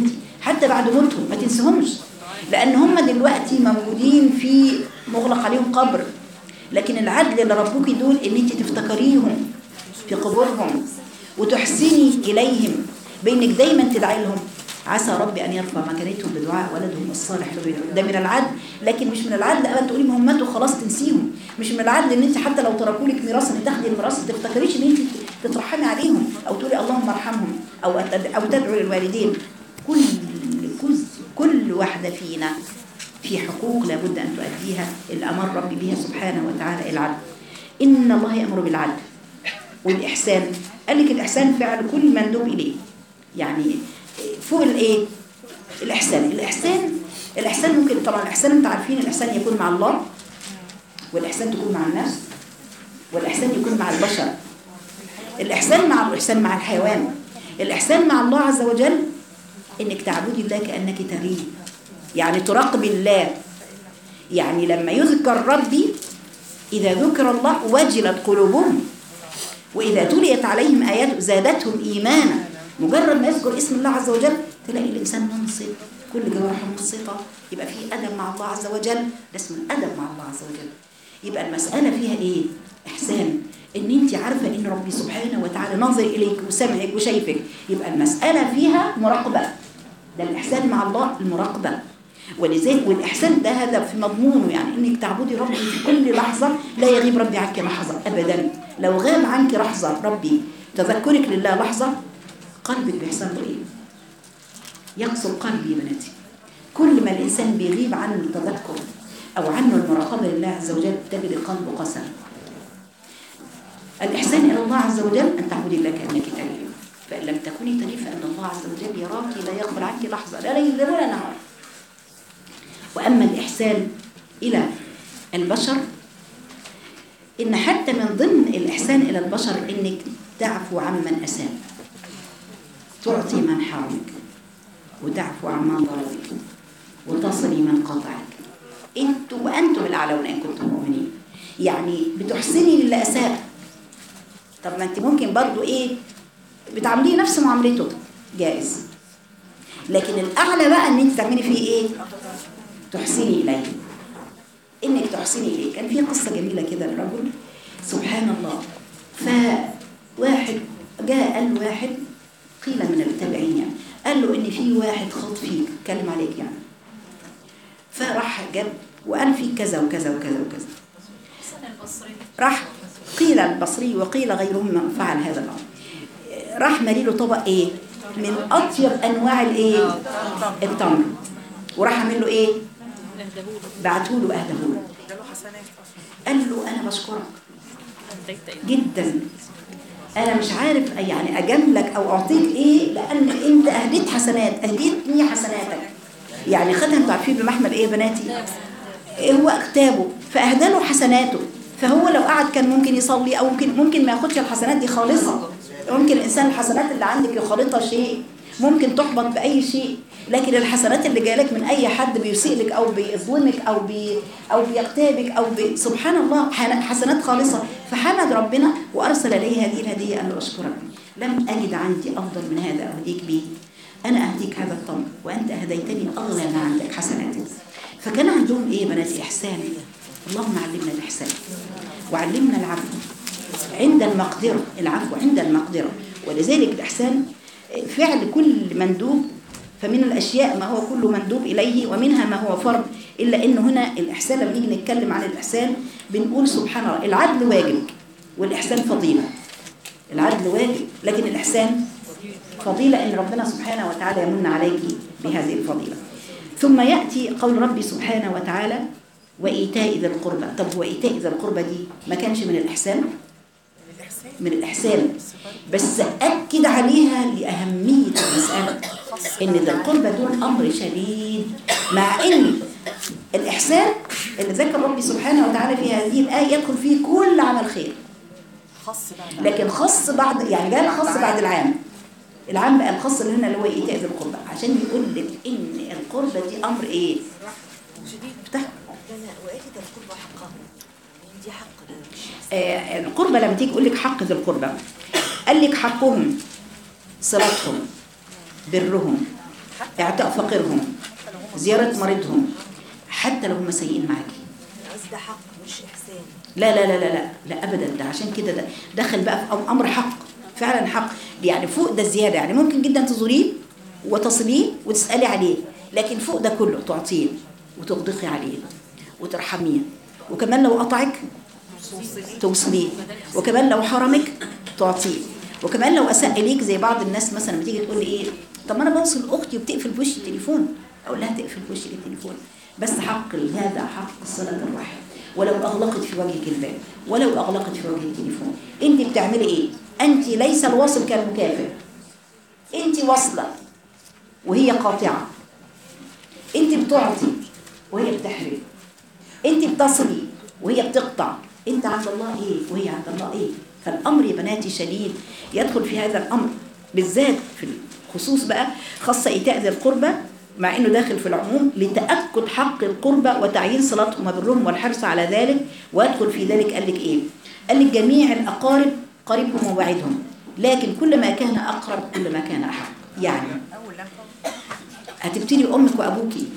حتى بعد موتهم ما تنسهمش لان هم دلوقتي موجودين في مغلق عليهم قبر لكن العدل اللي ربوكي دول ان انت تفتكريهم في قبورهم وتحسني اليهم بانك دايما تدعي لهم عسى ربي ان يرفع مكانتهم بدعاء ولدهم الصالح لو يدعو ده من العدل لكن مش من العدل ابدا تقولي ما هم ماتوا خلاص تنسيهم مش من العدل ان انت حتى لو تركوا لك ميراث ان تاخدي الميراث ما تفتكريش ان انت تترحمي عليهم او تقولي اللهم ارحمهم او أت- او تدعو للوالدين كل كل كل واحده فينا في حقوق لابد ان تؤديها اللي امر ربي بها سبحانه وتعالى العدل ان الله يامر بالعدل والإحسان قال لك الإحسان فعل كل مندوب إليه يعني فوق الإيه الإحسان الإحسان الإحسان ممكن طبعا الإحسان أنت عارفين الإحسان يكون مع الله والإحسان تكون مع النفس والإحسان يكون مع البشر الإحسان مع الإحسان مع الحيوان الإحسان مع الله عز وجل إنك تعبدي الله كأنك تريه يعني تراقبي الله يعني لما يذكر ربي إذا ذكر الله وجلت قلوبهم وإذا تليت عليهم آيات زادتهم إيمانا مجرد ما يذكر اسم الله عز وجل تلاقي الإنسان منصت كل جوارحه منصتة يبقى في أدب مع الله عز وجل ده اسمه الأدب مع الله عز وجل يبقى المسألة فيها إيه؟ إحسان إن أنت عارفة إن ربي سبحانه وتعالى ناظر إليك وسمعك وشايفك يبقى المسألة فيها مراقبة ده الإحسان مع الله المراقبة ولذلك والإحسان ده هذا في مضمونه يعني إنك تعبدي ربي في كل لحظة لا يغيب ربي عنك لحظة أبدا لو غاب عنك لحظة ربي تذكرك لله لحظة قلبك بيحصل له إيه؟ يقسو القلب يا بناتي كل ما الإنسان بيغيب عنه التذكر أو عنه المراقبة لله عز وجل تجد قلبه قسى الإحسان إلى الله عز وجل أن تعبدي الله كأنك تريه فإن لم تكوني تريه فإن الله عز وجل يراك لا يغفل عنك لحظة لا ليل ولا نهار وأما الإحسان إلى البشر إن حتى من ضمن الإحسان إلى البشر إنك تعفو عمن أساء تعطي من حرمك وتعفو عمن ظلمك وتصلي من قطعك انتم وانتم الاعلون ان كنتم مؤمنين يعني بتحسني للي اساء طب ما انت ممكن برضو ايه بتعامليه نفس معاملته جائز لكن الاعلى بقى ان انت تعملي فيه ايه تحسني اليه انك تحسني اليه كان في قصه جميله كده لرجل سبحان الله فواحد جاء قال له واحد قيل من التابعين يعني قال له ان في واحد خاض فيك اتكلم عليك يعني فراح جاب وقال فيك كذا وكذا وكذا وكذا راح قيل البصري وقيل غيرهم من فعل هذا الامر راح مالي له طبق ايه من اطيب انواع الايه التمر وراح عامل له ايه بعته له اهداه له اداله حسنات قال له انا بشكرك جدا انا مش عارف يعني اجاملك او اعطيك ايه لان انت اهديت حسنات اهديتني حسناتك يعني خدها انتوا عارفين بمحمل ايه يا بناتي إيه هو كتابه فاهدى له حسناته فهو لو قعد كان ممكن يصلي او ممكن ممكن ما ياخدش الحسنات دي خالصه ممكن الانسان الحسنات اللي عندك يخالطها شيء ممكن تحبط باي شيء لكن الحسنات اللي جالك من اي حد بيسيء لك او بيظلمك او بي او بيغتابك او بي سبحان الله حن- حسنات خالصه فحمد ربنا وارسل اليه هذه الهديه قال له اشكرك لم اجد عندي افضل من هذا اهديك به انا اهديك هذا التمر وانت اهديتني اغلى ما عندك حسناتك فكان عندهم ايه يا بنات احسان اللهم علمنا الاحسان وعلمنا العفو عند المقدرة العفو عند المقدرة ولذلك الإحسان فعل كل مندوب فمن الأشياء ما هو كل مندوب إليه ومنها ما هو فرض إلا إن هنا الإحسان لما نيجي نتكلم عن الإحسان بنقول سبحان الله العدل واجب والإحسان فضيلة العدل واجب لكن الإحسان فضيلة إن ربنا سبحانه وتعالى يمن عليك بهذه الفضيلة ثم يأتي قول ربي سبحانه وتعالى وإيتاء ذي القربى طب هو إيتاء ذي القربى دي ما كانش من الإحسان الاحسان من الإحسان بس أكد عليها لأهمية المسألة إن ذا القربى دول أمر شديد مع إن الإحسان اللي ذكر ربي سبحانه وتعالى في هذه الآية يدخل فيه كل عمل خير خاص بقى لكن خص بعد يعني جاء الخص بعد العام العام بقى الخاص اللي هنا اللي هو إيتاء ذي القربى عشان يقول لك إن القربى دي أمر إيه؟ شديد افتح لنا وآتت القربى حقه يعني دي حق للشخص آه، القربة لما تيجي تقول لك حق ذي القربى قال لك حقهم صلتهم برهم اعطاء فقيرهم زيارة مريضهم حتى لو هم سيئين معاكي قصدي ده حق مش احسان لا لا لا لا لا لا ابدا ده عشان كده ده دخل بقى في أم- امر حق فعلا حق يعني فوق ده الزياده يعني ممكن جدا تزوريه وتصليه وتسالي عليه لكن فوق ده كله تعطيه وتغدقي عليه وترحميه وكمان لو قطعك توصليه وكمان لو حرمك تعطيه وكمان لو اساء اليك زي بعض الناس مثلا بتيجي تقول لي ايه طب ما انا بوصل اختي وبتقفل في وشي التليفون اقول لها تقفل في وشك التليفون بس حق هذا حق صله الرحم ولو اغلقت في وجهك الباب ولو اغلقت في وجه التليفون انت بتعملي ايه انت ليس الواصل كالمكافئ انت واصله وهي قاطعه انت بتعطي وهي بتحرم انت بتصلي وهي بتقطع انت عند الله ايه وهي عند الله ايه فالامر يا بناتي شديد يدخل في هذا الامر بالذات في الخصوص بقى خاصه ايتاء ذي القربى مع انه داخل في العموم لتاكد حق القربى وتعيين صلاتهم وبرهم والحرص على ذلك ويدخل في ذلك قال لك ايه قال لك جميع الاقارب قريبهم ووعدهم لكن كل ما كان اقرب كل ما كان احق يعني اول لما هتبتدي امك وابوكي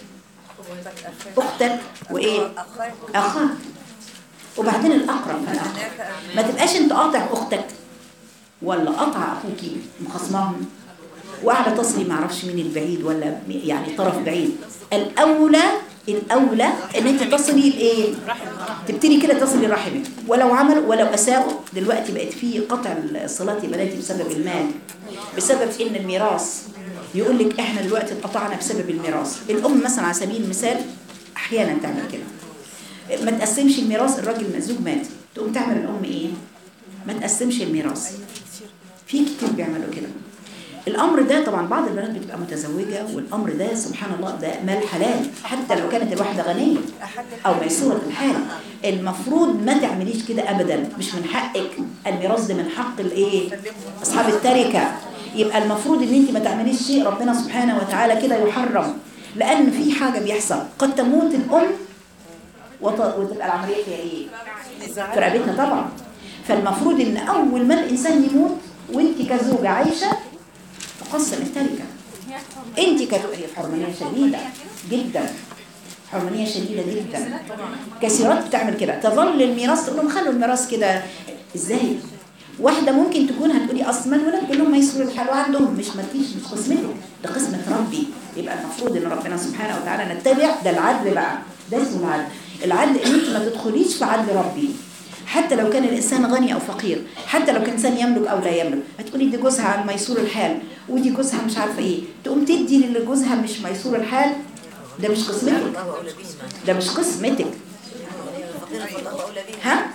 اختك وايه اخاك اخاك وبعدين الاقرب فالاقرب ما تبقاش انت قاطع اختك ولا قاطع اخوكي مخصماهم وقاعده تصلي ما اعرفش مين البعيد ولا مي- يعني طرف بعيد الاولى الاولى ان انت تصلي لايه تبتدي كده تصلي رحمك ولو عمل ولو اساءوا دلوقتي بقت في قطع الصلاه يا بناتي بسبب المال بسبب ان الميراث يقول لك احنا دلوقتي اتقطعنا بسبب الميراث الام مثلا على سبيل المثال احيانا تعمل كده ما تقسمش الميراث الراجل المزوج مات تقوم تعمل الام ايه ما تقسمش الميراث في كتير بيعملوا كده الامر ده طبعا بعض البنات بتبقى متزوجه والامر ده سبحان الله ده مال حلال حتى لو كانت الواحده غنيه او ميسوره الحال المفروض ما تعمليش كده ابدا مش من حقك الميراث ده من حق الايه اصحاب التركه يبقى المفروض ان انت ما تعمليش شيء ربنا سبحانه وتعالى كده يحرم لان في حاجه بيحصل قد تموت الام وت- وتبقى العمليه فيها ايه في رقبتها طبعا فالمفروض ان اول ما الانسان يموت وانت كزوجه عايشه تقسم التركه انت كزوجه هي حرمانيه شديده جدا حرمانيه شديده جدا كثيرات بتعمل كده تظل الميراث تقول لهم خلوا الميراث كده ازاي واحده ممكن تكون هتقولي اصل ما الولاد كلهم ميسور الحال وعندهم مش مالكيش مش قسمتك ده قسمه ربي يبقى المفروض ان ربنا سبحانه وتعالى نتبع ده العدل بقى ده اسمه العدل العدل ان انت ما تدخليش في عدل ربي حتى لو كان الانسان غني او فقير حتى لو كان انسان يملك او لا يملك هتقولي دي جوزها على ميسور الحال ودي جوزها مش عارفه ايه تقوم تدي للي جوزها مش ميسور الحال ده مش قسمتك الله اولى بهما ده مش قسمتك فقيرة فالله اولى بهما ها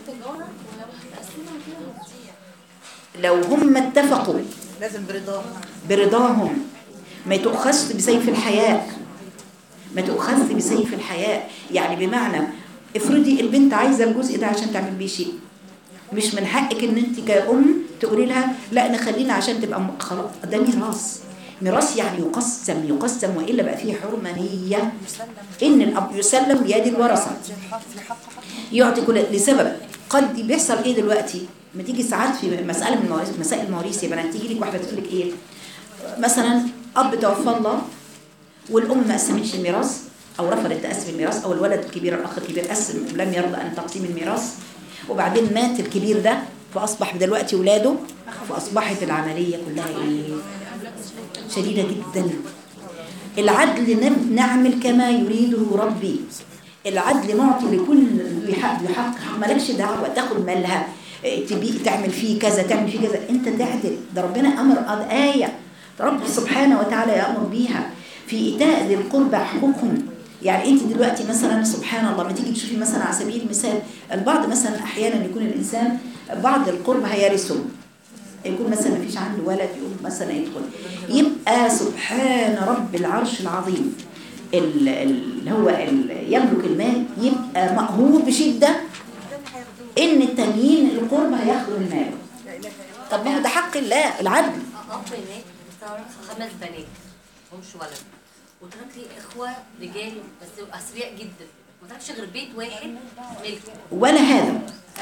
لو هم اتفقوا لازم برضاهم برضاهم ما تؤخذش بسيف الحياء ما تؤخذش بسيف الحياء يعني بمعنى افرضي البنت عايزه الجزء ده عشان تعمل بيه شيء مش من حقك ان انت كأم تقولي لها لا نخلينا عشان تبقى م- خلاص ده ميراث ميراث يعني يقسم يقسم والا بقى فيه حرمانيه ان الاب يسلم بيد الورثه في حق حق يعطي كل لسبب قد بيحصل ايه دلوقتي ما تيجي ساعات في مساله من المواريث مسائل المواريث يا بنات تيجي لك واحده تقول لك ايه مثلا اب توفى الله والام ما قسمتش الميراث او رفضت تقسم الميراث او الولد الكبير الاخ الكبير قسم لم يرضى ان تقسيم الميراث وبعدين مات الكبير ده فاصبح دلوقتي ولاده فاصبحت العمليه كلها ايه شديده جدا العدل نم- نعمل كما يريده ربي العدل معطي لكل بحق بحق مالكش دعوه تاخد مالها إيه، تبي تعمل فيه كذا تعمل فيه كذا انت تعدل ده ربنا امر قد ايه رب سبحانه وتعالى يامر بيها في ايتاء ذي القربى حقوقهم يعني انت دلوقتي مثلا سبحان الله ما تيجي تشوفي مثلا على سبيل المثال البعض مثلا احيانا يكون الانسان بعض القرب هيرثهم يكون مثلا ما فيش عنده ولد يقوم مثلا يدخل يبقى سبحان رب العرش العظيم ال- ال- اللي هو ال- يملك المال يبقى مقهور بشدة ان التانيين القرب هياخدوا المال طب ما هو ده حق الله العدل اب مات صار خمس بنات همش ولد وترك لي اخوه رجال بس اثرياء جدا ما تركش غير بيت واحد ملك ولا هذا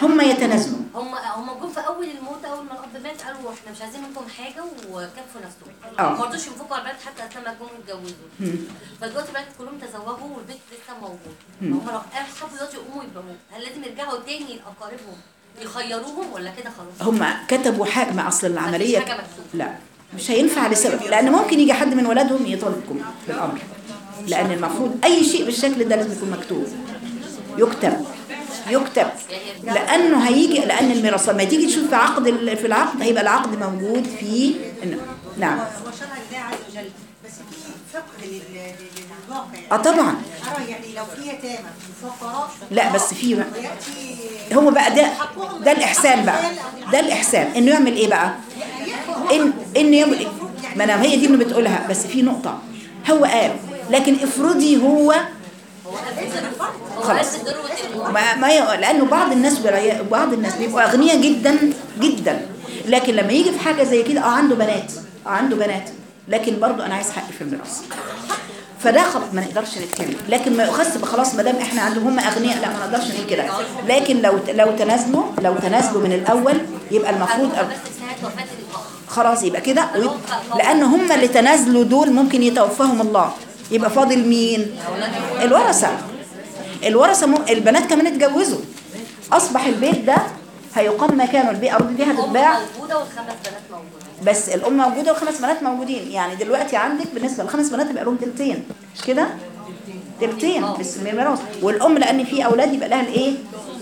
هم يتنازلوا هم هم جم في اول الموت اول ما الاب مات قالوا احنا مش عايزين منكم حاجه وكفوا نفسهم آه. ما رضوش ينفقوا على البنات حتى اثناء ما جم يتجوزوا مم. فدلوقتي البنات كلهم تزوجوا والبيت لسه موجود مم. فهم لو حبوا دلوقتي يقوموا يبقوا هل لازم يرجعوا تاني لاقاربهم يخيروهم ولا كده خلاص؟ هم كتبوا حاجة مع أصل العملية مفيش حاجة مكتوبة. لا مش هينفع لسبب لأن ممكن يجي حد من ولادهم يطالبكم بالأمر لأن المفروض أي شيء بالشكل ده لازم يكون مكتوب يكتب يكتب لأنه هيجي لأن الميراث لما تيجي تشوف في عقد ال- في العقد هيبقى العقد موجود في إن- نعم وشرع الله عز وجل بس في فقه لل- لل- للواقع يعني. اه طبعا أرى يعني لو في يتامى فقراء لا بس في بقى ويأتي هو بقى ده ده الإحسان بقى ده الإحسان إنه يعمل إيه بقى إن إن يعمل ما أنا هي دي اللي بتقولها بس في نقطة هو قال لكن افرضي هو هو هو خلاص. قد ذروه الموت ما ما ي- لانه بعض الناس بري- بعض الناس بيبقوا اغنياء جدا جدا لكن لما يجي في حاجه زي كده اه عنده بنات اه عنده بنات لكن برضه انا عايز حقي في الميراث فده خلاص ما نقدرش نتكلم لكن ما يؤخذ خلاص ما دام احنا عندهم هم اغنياء لا ما نقدرش نقول كده لكن لو لو تنازلوا لو تنازلوا من الاول يبقى المفروض هو بس ساعه وفاه الاخ خلاص يبقى كده ويب- لان هم اللي تنازلوا دول ممكن يتوفاهم الله يبقى فاضل مين الورثه الورثه م... البنات كمان اتجوزوا اصبح البيت ده هيقام مكانه البيئه ارض دي الام هتتباع موجوده والخمس بنات موجودين بس الام موجوده والخمس بنات موجودين يعني دلوقتي عندك بالنسبه للخمس بنات يبقى لهم تلتين مش كده تلتين بس من الميراث والام لان في اولاد يبقى لها الايه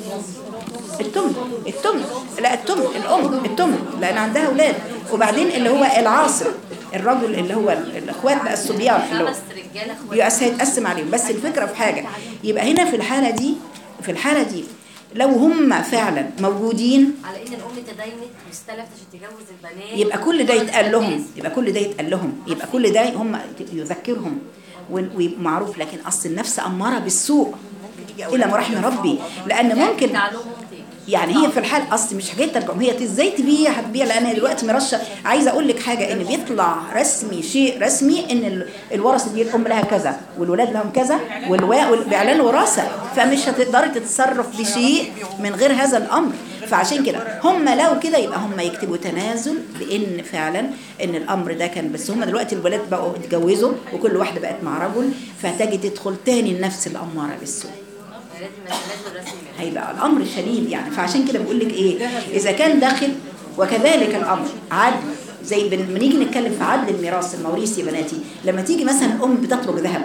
التمن التمن لا التمن الام التمن لان عندها اولاد وبعدين اللي هو العاصر الرجل اللي هو الاخوات بقى الصبيان اللي هو خمس رجاله اخوات يؤس هيتقسم عليهم بس الفكرة في حاجة يبقى هنا في الحالة دي في الحالة دي لو هم فعلا موجودين على ان الام تدينت واستلفت عشان تجوز البنات يبقى كل ده يتقال لهم الناس. يبقى كل ده يتقال لهم يبقى كل ده هم يذكرهم وال- ويبقى معروف لكن اصل النفس اماره بالسوء الى ما رحم ربي لان ممكن تعلمهم تاني يعني هي في الحال اصل مش حكايه ترجم هي ازاي تبيع هتبيع لان هي دلوقتي مرشه عايزه اقول لك حاجه ان بيطلع رسمي شيء رسمي ان ال- الورثه دي الام لها كذا والولاد لهم كذا والوا باعلان وراثه فمش هتقدري تتصرف بشيء من غير هذا الامر فعشان كده هم لو كده يبقى هم يكتبوا تنازل بان فعلا ان الامر ده كان بس هم دلوقتي الولاد بقوا اتجوزوا وكل واحده بقت مع رجل فتجي تدخل تاني النفس الاماره بالسوء لازم لازم الرسم منها. هيبقى الامر شديد يعني فعشان كده بقول لك ايه اذا كان داخل وكذلك الامر عدل زي بن- لما نيجي نتكلم في عدل الميراث المواريث يا بناتي لما تيجي مثلا ام بتترك ذهب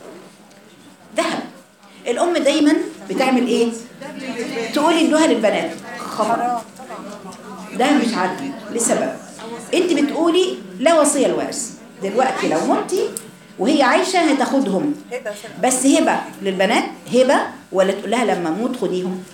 ذهب الام دايما بتعمل ايه تقولي ادوها للبنات خبر ده مش عدل لسبب انت بتقولي لا وصيه الوارث دلوقتي لو متي وهي عايشه هتاخدهم بس هبه للبنات هبه ولا تقول لها لما اموت خديهم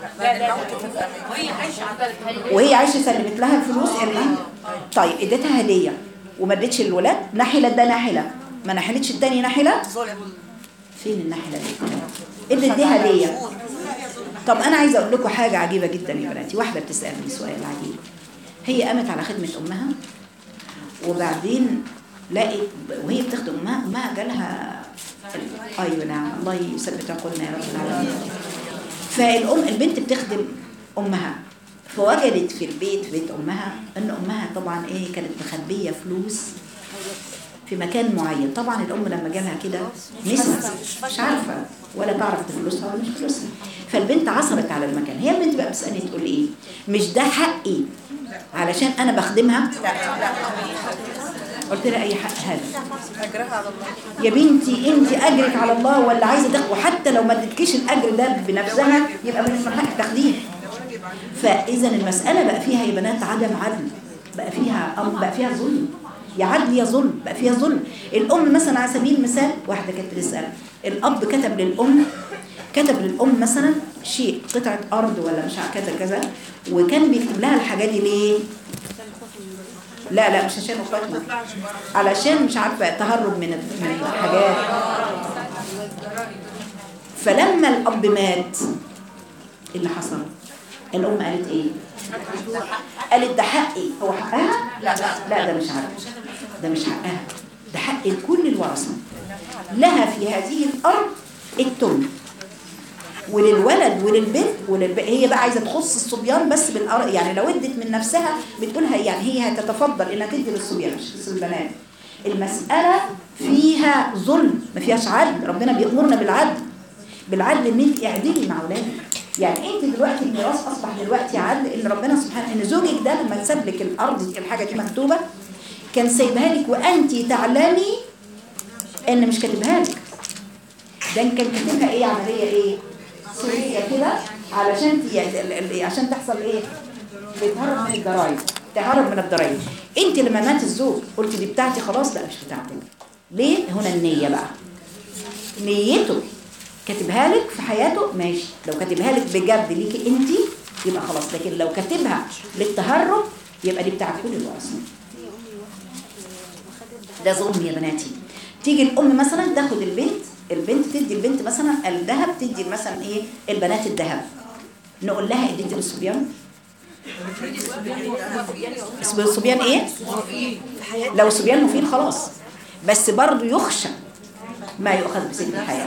وهي عايشه سلمت لها الفلوس ارميها طيب اديتها هديه وما اديتش للولاد نحله ده نحله ما نحلتش التاني نحله فين النحله دي ادت دي هديه طب انا عايزه اقول لكم حاجه عجيبه جدا يا بناتي واحده بتسالني سؤال عجيب هي قامت على خدمه امها وبعدين لقت وهي بتخدم امها امها جالها ايوه نعم الله يثبت عقولنا يا رب العالمين فالام البنت بتخدم امها فوجدت في البيت في بيت امها ان امها طبعا ايه كانت مخبيه فلوس في مكان معين طبعا الام لما جالها كده نسيت مش عارفه ولا تعرف دي فلوسها ولا مش فلوسها فالبنت عثرت على المكان هي البنت بقى بتسالني تقول ايه مش ده حقي علشان انا بخدمها قلت لها اي حق هذا أجرها على الله يا بنتي انت اجرك على الله ولا عايزه تاخد وحتى لو ما ادتكيش الاجر ده بنفسها يبقى من من حقك تاخديه فاذا المساله بقى فيها يا بنات عدم عدل بقى فيها أم بقى فيها ظلم يا عدل يا ظلم بقى فيها ظلم الام مثلا على سبيل المثال واحده كانت بتسال الاب كتب للام كتب للام مثلا شيء قطعه ارض ولا مش عارف كذا كذا وكان بيكتب لها الحاجات دي ليه لا لا مش عشان اخواتنا علشان مش عارفه تهرب من من الحاجات فلما الاب مات إيه اللي حصل الام قالت ايه قالت ده حقي هو حقها لا لا ده مش عارف ده مش حقها ده حق لكل الورثه لها في هذه الارض التم وللولد وللبنت وللب... هي بقى عايزه تخص الصبيان بس بالأر... يعني لو ادت من نفسها بتقولها يعني هي هتتفضل انها تدي للصبيان مش للبنات المساله فيها ظلم ما فيهاش عدل ربنا بيأمرنا بالعدل بالعدل ان انت اعدلي مع اولادك يعني انت دلوقتي الميراث اصبح دلوقتي عدل ان ربنا سبحانه ان زوجك ده لما ساب لك الارض الحاجه دي مكتوبه كان سايبها لك وانت تعلمي ان مش كاتبها لك ده كان كاتبها ايه عمليه ايه سوريه كده علشان ت- يعني ال- ال- عشان تحصل ايه بتهرب من الضرايب تهرب من الضرايب انت لما مات الزوج قلت دي بتاعتي خلاص لا مش بتاعتك ليه هنا النيه بقى نيته كاتبها لك في حياته ماشي لو كاتبها لك بجد ليكي انت يبقى خلاص لكن لو كاتبها للتهرب يبقى دي بتاعت كل الورثه ده ظلم يا بناتي تيجي الام مثلا تاخد البنت البنت تدي البنت مثلا الذهب تدي مثلا ايه البنات الذهب نقول لها اديتي للصبيان اسم الصبيان ايه لو الصبيان مفيد خلاص بس برضه يخشى ما يؤخذ بسن الحياه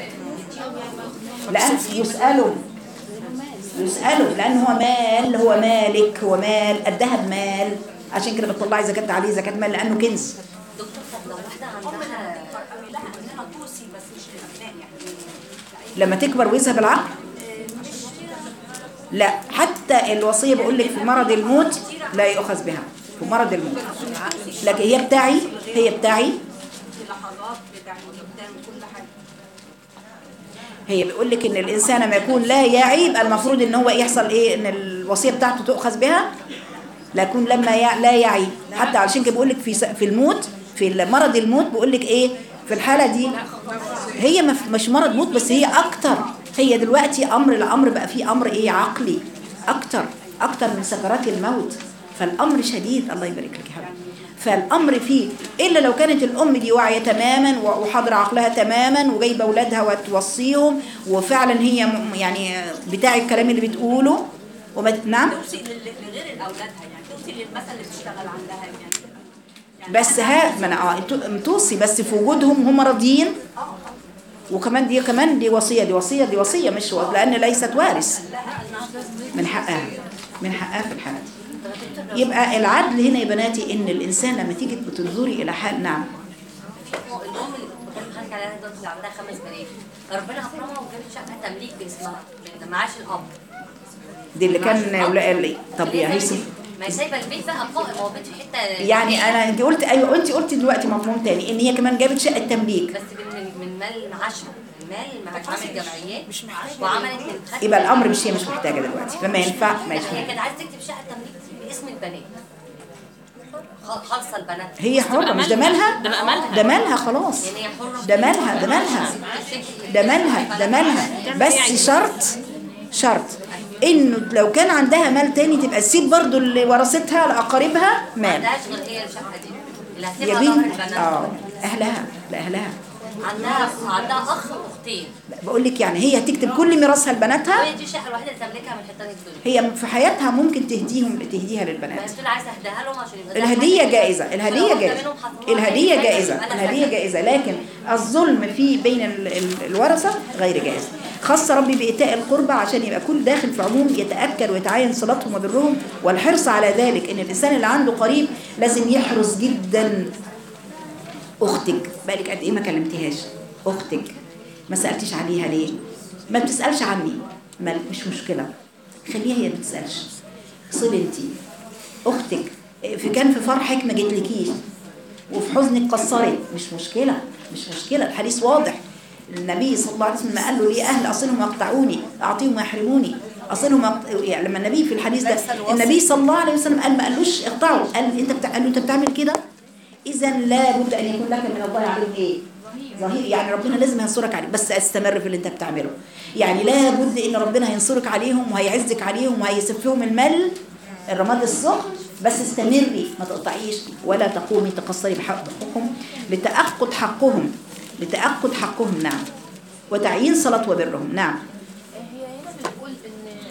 لان يسالوا يسالوا لان هو مال هو مالك هو مال الذهب مال عشان كده بتطلعي زكاه عليه زكاه مال لانه كنز دكتور طب لو واحده عندها لما تكبر ويذهب العقل لا حتى الوصية بقول لك في مرض الموت لا يؤخذ بها في مرض الموت لكن هي بتاعي هي بتاعي هي بيقول لك ان الانسان لما يكون لا يعيب المفروض ان هو يحصل ايه ان الوصيه بتاعته تؤخذ بها لكن لما يع- لا يعيب حتى علشان كده بيقول لك في س- في الموت في مرض الموت بيقول لك ايه في الحاله دي هي مف- مش مرض موت بس هي اكتر هي دلوقتي امر الامر بقى فيه امر ايه عقلي اكتر اكتر من سكرات الموت فالامر شديد الله يبارك لك يا حبيبي فالامر فيه الا لو كانت الام دي واعيه تماما و- وحاضره عقلها تماما وجايبه اولادها وتوصيهم وفعلا هي م- يعني بتاع الكلام اللي بتقوله وما نعم توصي لغير اولادها يعني توصي للمثل اللي بتشتغل عندها يعني بس ها ما انا اه انتو- توصي بس في وجودهم هم راضيين وكمان دي كمان دي وصيه دي وصيه دي وصيه مش و- لان ليست وارث من حقها من حقها في الحاله دي يبقى العدل هنا يا بناتي ان الانسان لما تيجي بتنظري الى حال نعم الام اللي كنت بكلم حضرتك عليها دلوقتي اللي عندها خمس بنات ربنا اكرمها وجابت شقه تمليك باسمها لان معاش الاب دي اللي كان ولا اللي طب يا هيثم ما هي سايبه البيت بقى قائم هو بيت في حته يعني انا انت قلت ايوه انت قلت دلوقتي مفهوم تاني ان هي كمان جابت شقه تمليك بس من من, من مال معاشها المال ما عملت جمعيات مش وعملت خدت- يبقى الامر مش هي مش محتاجه دلوقتي فما ينفع لا، ماشي هي كانت عايزه تكتب شقه تمليك باسم البنات خ- خالصه البنات هي حره مش ده مالها ده بقى مالها ده مالها خلاص يعني هي حره ده مالها ده مالها ده مالها ده مالها بس شرط شرط انه لو كان عندها مال تاني تبقى تسيب برضو اللي ورثتها لاقاربها ما مال عندهاش غير هي الشقه دي اللي يا هتسيبها ظهر بنت البنات اه اهلها لاهلها عندها عندها اخ واختين بقول لك يعني هي هتكتب كل ميراثها لبناتها وهي دي الشقه الوحيده اللي تملكها من حيطان الدنيا هي في حياتها ممكن تهديهم تهديها ما للبنات هي بتقول عايزه اهديها لهم عشان يبقى ده الهدية حاجة. جائزة الهدية واحدة جائزة منهم حطوها الهدية في جائزة أنا الهدية ساكتة. جائزة لكن الظلم في بين ال- ال- الورثة غير جائز خص ربي بإيتاء القربى عشان يبقى كل داخل في عموم يتأكد ويتعين صلاتهم وبرهم والحرص على ذلك إن الإنسان اللي عنده قريب لازم يحرص جدا أختك بالك قد إيه ما كلمتهاش أختك ما سألتش عليها ليه ما بتسألش عني ما مش مشكلة خليها هي ما تسألش صلي انتي اختك في كان في فرحك ما جتلكيش وفي حزنك قصرت مش مشكله مش مشكله الحديث واضح النبي صلى الله عليه وسلم قال له ليه اهل اصلهم يقطعوني اعطيهم ويحرموني اصلهم يقط... يعني لما النبي في الحديث ده النبي صلى الله عليه وسلم قال ما قالوش اقطعوا قال انت بتاع... قال له انت بتعمل كده اذا لابد ان يكون لك من الله عليهم ايه ظهير يعني ربنا لازم ينصرك عليه بس استمر في اللي انت بتعمله يعني لابد ان ربنا هينصرك عليهم وهيعزك عليهم وهيسفهم المل الرماد السخن بس استمري ما تقطعيش ولا تقومي تقصري بحقهم لتأخذ حقهم لتأخذ حقهم نعم وتعيين صلاة وبرهم نعم هي هنا بتقول ان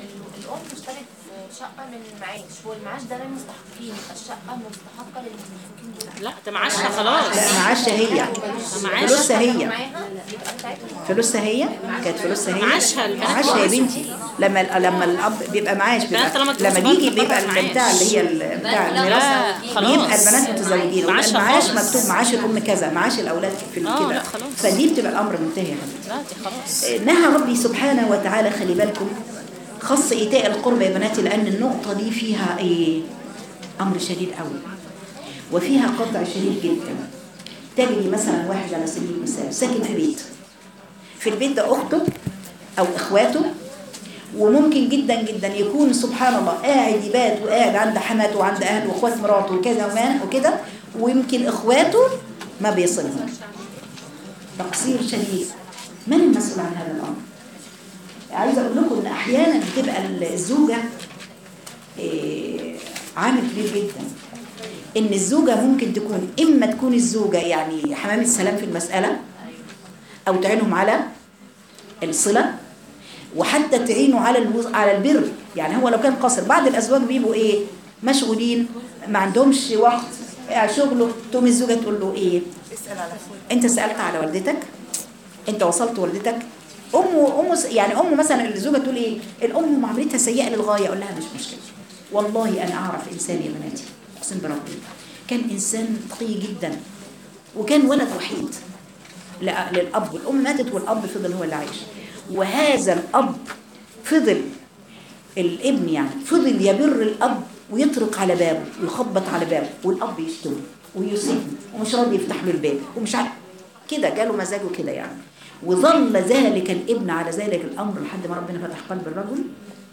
الأم اشترت شقة من المعاش والمعاش ده للمستحقين الشقة مستحقة للمستحقين دول لا ده معاشها خلاص لا معاشها هي معاش فلوسها هي معاها يبقى بتاعتهم فلوسها هي كانت فلوسها هي معاشها البنات معاشها يا معاشها. بنتي لما لما الاب بيبقى معاش بيبقى البنات لما لما تتزوج بيجي بتبقى بيبقى معاش. البتاع اللي هي ال- بتاع لا، الميراث لا خلاص بيبقى البنات متزوجين ويبقى معاشها المعاش خالص. مكتوب معاش الام كذا معاش الاولاد في آه، كده لا، خلاص. فدي بتبقى الامر منتهي يا حبيبتي لا دي خلاص نهى ربي سبحانه وتعالى خلي بالكم خص ايتاء القربى يا بناتي لان النقطه دي فيها ايه امر شديد قوي وفيها قطع شديد جدا تجري مثلا واحد على سبيل المثال ساكن في بيت في البيت ده اخته او اخواته وممكن جدا جدا يكون سبحان الله قاعد يبات وقاعد عند حماته وعند اهله واخوات مراته وكذا وما وكده ويمكن اخواته ما بيصلهم تقصير شديد من المسؤول عن هذا الامر عايزه اقول لكم ان احيانا بتبقى الزوجه إيه، عامل كبير جدا ان الزوجه ممكن تكون اما تكون الزوجه يعني حمام السلام في المساله او تعينهم على الصله وحتى تعينوا على الوز... على البر يعني هو لو كان قاصر بعض الازواج بيبقوا ايه مشغولين ما عندهمش وقت آه، شغله تقوم الزوجه تقول له ايه اسال على فوق انت سالت على والدتك انت وصلت والدتك امه امه س- يعني امه مثلا الزوجه تقول ايه الام معاملتها سيئه للغايه اقول لها مش مشكله والله انا اعرف انسان يا بناتي اقسم بربي كان انسان تقي جدا وكان ولد وحيد لا- للاب والام ماتت والاب فضل هو اللي عايش وهذا الاب فضل الابن يعني فضل يبر الاب ويطرق على بابه ويخبط على بابه والاب يشتم ويسيبه ومش راضي يفتح له الباب ومش عارف كده جاله مزاجه كده يعني وظل ذلك الابن على ذلك الامر لحد ما ربنا فتح قلب الرجل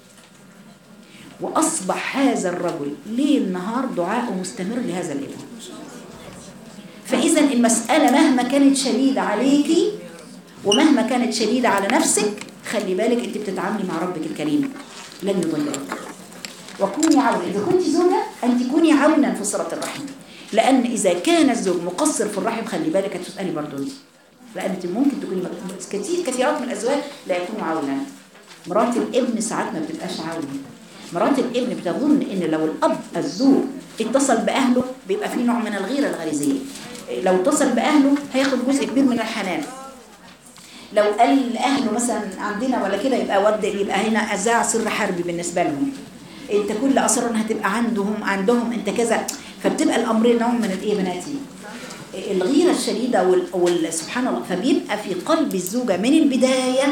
واصبح هذا الرجل ليل نهار دعاءه مستمر لهذا الابن فاذا المساله مهما كانت شديده عليكي ومهما كانت شديده على نفسك خلي بالك انت بتتعاملي مع ربك الكريم لن يضيعك وكوني عونا إذا كنت زوجة أن تكوني عونا في صلة الرحم لأن إذا كان الزوج مقصر في الرحم خلي بالك هتسألي برضه أنت لأن أنت ممكن تكوني كثير كثيرات من الأزواج لا يكونوا عونا مرات الابن ساعات ما بتبقاش عونا مرات الابن بتظن ان لو الاب الزوج اتصل باهله بيبقى في نوع من الغيره الغريزيه لو اتصل باهله هياخد جزء كبير من الحنان لو قال لاهله مثلا عندنا ولا كده يبقى ود يبقى هنا اذاع سر حربي بالنسبه لهم انت كل اسرار هتبقى عندهم عندهم انت كذا فبتبقى الامرين نوع من الايه يا بناتي الغيره الشديده وال... وال... سبحان الله فبيبقى في قلب الزوجه من البدايه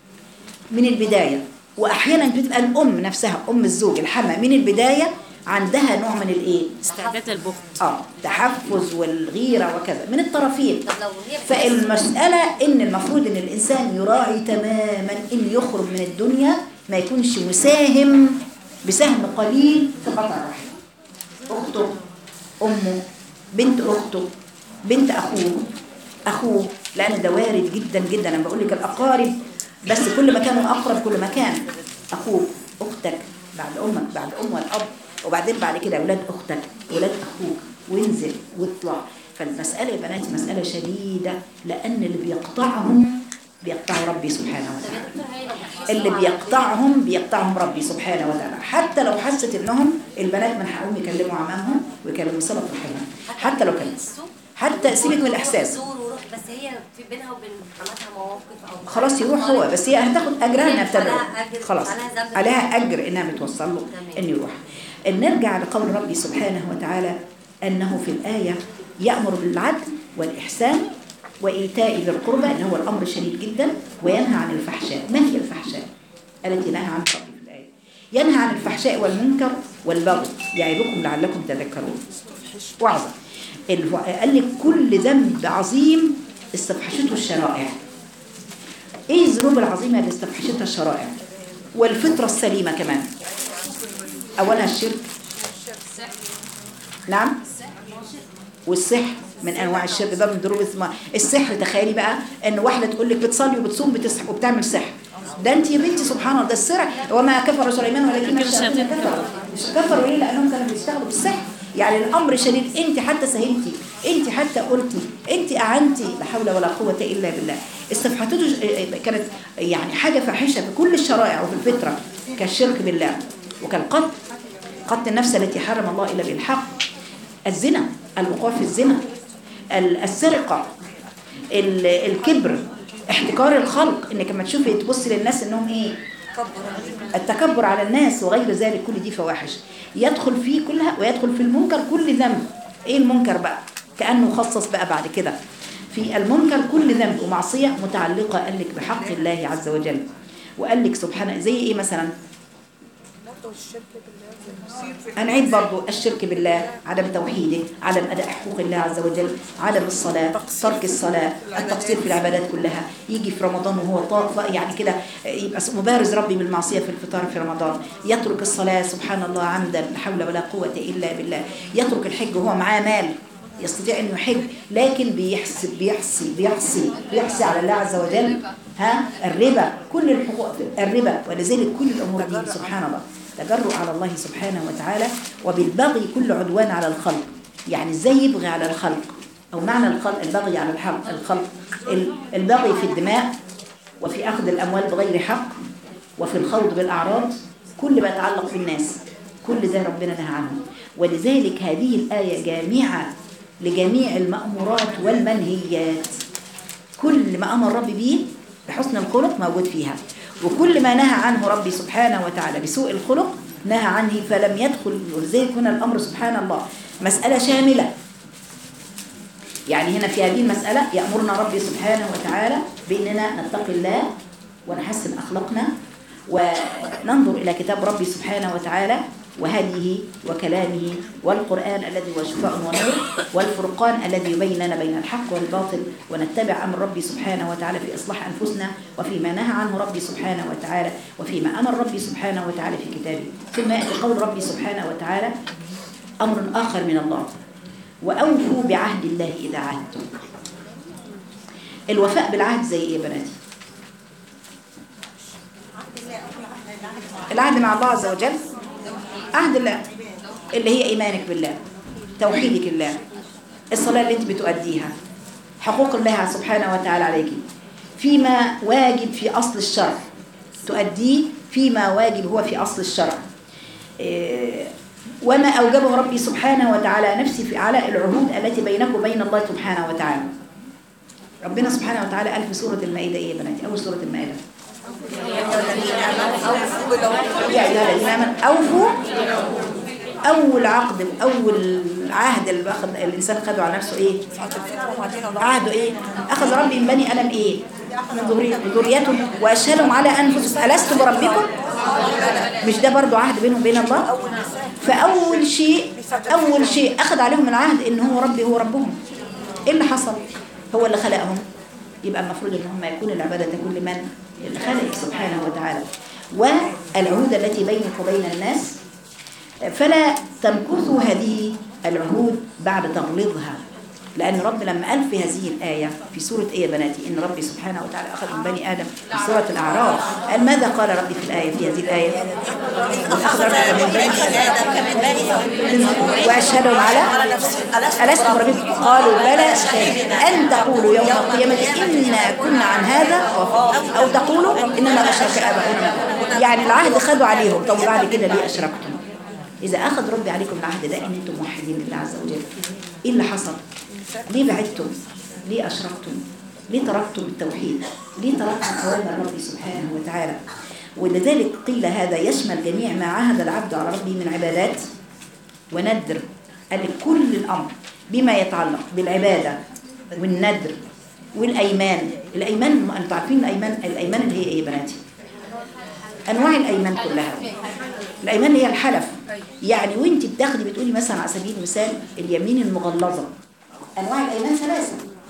من البدايه واحيانا بتبقى الام نفسها ام الزوج الحما من البدايه عندها نوع من الايه استعداد للبخل اه تحفز والغيره وكذا من الطرفين طب لو هي فالمسألة إن المفروض إن الإنسان يراعي تماما إن يخرج من الدنيا ما يكونش مساهم بسهم قليل في قطع الرحم أخته أمه بنت أخته بنت أخوه أخوه لأن ده وارد جدا جدا أنا بقول لك الأقارب بس كل ما كانوا أقرب كل ما كان أخوك أختك بعد أمك بعد أم والأب وبعدين بعد كده أولاد أختك أولاد أخوك وانزل واطلع فالمسألة يا بناتي مسألة شديدة لأن اللي بيقطعهم بيقطعوا ربي سبحانه وتعالى اللي بيقطعهم بيقطعهم ربي سبحانه وتعالى حتى لو حست انهم البنات من حقهم يكلموا عمامهم ويكلموا صلة رحمهم حتى لو كان حتى سيبك من الاحساس زور وروح بس هي في بينها وبين حماتها مواقف او خلاص يروح هو بس هي هتاخد اجرها انها بتدعو عليها أجر- خلاص عليها ذنب. عليها اجر انها بتوصل له تمام. ان يروح ان نرجع لقول ربي سبحانه وتعالى انه في الايه يامر بالعدل والاحسان وايتاء ذي القربى اللي هو الامر شديد جدا وينهى عن الفحشاء ما هي الفحشاء التي نهى عنها ربي في الايه ينهى عن الفحشاء والمنكر والبغي يعظكم لعلكم تذكرون وعظة الف- قال لك كل ذنب عظيم استفحشته الشرائع ايه الذنوب العظيمه اللي استفحشتها الشرائع والفطره السليمه كمان اولها الشرك نعم والسحر من انواع الشرك ده من ضروب اسمها السحر تخيلي بقى ان واحده تقول لك بتصلي وبتصوم بتسحر وبتعمل سحر ده انت يا بنتي سبحان الله ده السحر وما كفر سليمان ولكن الشياطين كفروا مش كفروا ليه لانهم كانوا بيشتغلوا بالسحر يعني الامر شديد انت حتى سهلتي انت حتى قلتي انت اعنتي لا حول ولا قوه الا بالله استفحتته كانت يعني حاجه فاحشه في كل الشرائع وفي الفطره كالشرك بالله وكالقتل قتل النفس التي حرم الله الا بالحق الزنا الوقوع في الزنا ال- السرقه ال- الكبر احتكار الخلق انك لما تشوفي تبصي للناس انهم ايه التكبر على الناس وغير ذلك كل دي فواحش يدخل فيه كلها ويدخل في المنكر كل ذنب ايه المنكر بقى كأنه خصص بقى بعد كده في المنكر كل ذنب ومعصية متعلقة قال لك بحق الله عز وجل وقال لك سبحانه زي ايه مثلا هنعيد برضو الشرك بالله عدم توحيده عدم أداء حقوق الله عز وجل عدم الصلاة ترك الصلاة التقصير في العبادات كلها يجي في رمضان وهو طاف يعني كده يبقى مبارز ربي بالمعصية في الفطار في رمضان يترك الصلاة سبحان الله عمدا لا حول ولا قوة إلا بالله يترك الحج وهو معاه مال يستطيع انه يحج لكن بيحسب بيحصي بيحصي بيحصي على الله عز وجل ها الربا كل الحقوق الربا ولذلك كل الامور دي سبحان الله تجرؤ على الله سبحانه وتعالى وبالبغي كل عدوان على الخلق يعني ازاي يبغي على الخلق او معنى الخلق البغي على الحلق الخلق ال- البغي في الدماء وفي اخذ الاموال بغير حق وفي الخوض بالاعراض كل ما يتعلق بالناس كل ده ربنا نهى عنه ولذلك هذه الايه جامعه لجميع المأمورات والمنهيات كل ما أمر ربي به بحسن الخلق موجود فيها وكل ما نهى عنه ربي سبحانه وتعالى بسوء الخلق نهى عنه فلم يدخل ولذلك هنا الأمر سبحان الله مسألة شاملة يعني هنا في هذه المسألة يأمرنا ربي سبحانه وتعالى بأننا نتقي الله ونحسن أخلاقنا وننظر إلى كتاب ربي سبحانه وتعالى وهديه وكلامه والقرآن الذي هو شفاء ونور والفرقان الذي يبين لنا بين الحق والباطل ونتبع أمر ربي سبحانه وتعالى في إصلاح أنفسنا وفيما نهى عنه ربي سبحانه وتعالى وفيما أمر ربي سبحانه وتعالى في كتابه ثم يأتي قول ربي سبحانه وتعالى أمر آخر من الله وأوفوا بعهد الله إذا عهدتم الوفاء بالعهد زي إيه يا بناتي العهد مع الله عز وجل عهد الله اللي هي إيمانك بالله توحيدك الله الصلاة اللي أنت بتؤديها حقوق الله سبحانه وتعالى عليك فيما واجب في أصل الشرع تؤديه فيما واجب هو في أصل الشرع إيه، وما أوجبه ربي سبحانه وتعالى نفسي في على العهود التي بينك وبين الله سبحانه وتعالى ربنا سبحانه وتعالى قال في سورة المائدة إيه يا بناتي أول سورة المائدة يا أيها الذين آمنوا أوفوا أول عقد أول عهد اللي أخذ الإنسان خده على نفسه إيه؟ عهده إيه؟ أخذ ربي من بني آدم إيه؟ من ذرية- من ذريتهم وأشهدهم على أنفسهم ألست بربكم؟ مش ده برضو عهد بينهم وبين الله؟ فأول شيء أول شيء أخذ عليهم العهد إن هو ربي هو ربهم إيه اللي حصل؟ هو اللي خلقهم يبقى المفروض ان هم يكون العبادة تكون لمن اللي خلقك سبحانه وتعالى والعهود التي بينك وبين الناس فلا تمكثوا هذه العهود بعد تغليظها لأن رب لما قال في هذه الآية في سورة إيه يا بناتي إن ربي سبحانه وتعالى أخذ من بني آدم في سورة الأعراف قال ماذا قال ربي في الآية في هذه الآية أخذ ربي من بني وأشهدهم على ألست بربكم قالوا بلى أن تقولوا يوم القيامة إنا كنا عن هذا غافلين. أو تقولوا إنما أشرك آباؤنا يعني العهد خدوا عليهم طب بعد كده ليه أشركتم إذا أخذ ربي عليكم العهد ده إن أنتم موحدين لله عز وجل إيه اللي حصل؟ ليه بعدتم؟ ليه أشركتم؟ ليه تركتم التوحيد؟ ليه تركتم أوامر ربي سبحانه وتعالى؟ ولذلك قيل هذا يشمل جميع ما عهد العبد على ربه من عبادات وندر قال لك كل الأمر بما يتعلق بالعبادة والندر والأيمان الأيمان أنتوا عارفين الأيمان الأيمان اللي هي إيه يا بناتي؟ أنواع الأيمان كلها الأيمان اللي هي الحلف يعني وانت بتاخدي بتقولي مثلا على سبيل المثال اليمين المغلظة أنواع الأيمان ثلاثة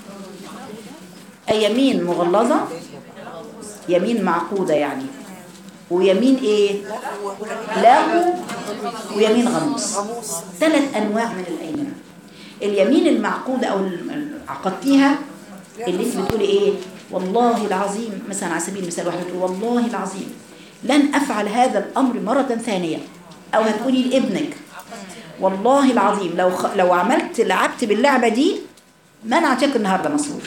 يمين مغلظة يمين معقودة يعني ويمين ايه لاغو ويمين غموس ثلاث انواع من الايمان اليمين المعقودة او ال- عقدتيها اللي انت بتقولي ايه والله العظيم مثلا على سبيل المثال واحدة تقول والله العظيم لن افعل هذا الامر مرة ثانية او هتقولي لابنك والله العظيم لو خ... لو عملت لعبت باللعبه دي ما انا هعطيك النهارده مصروف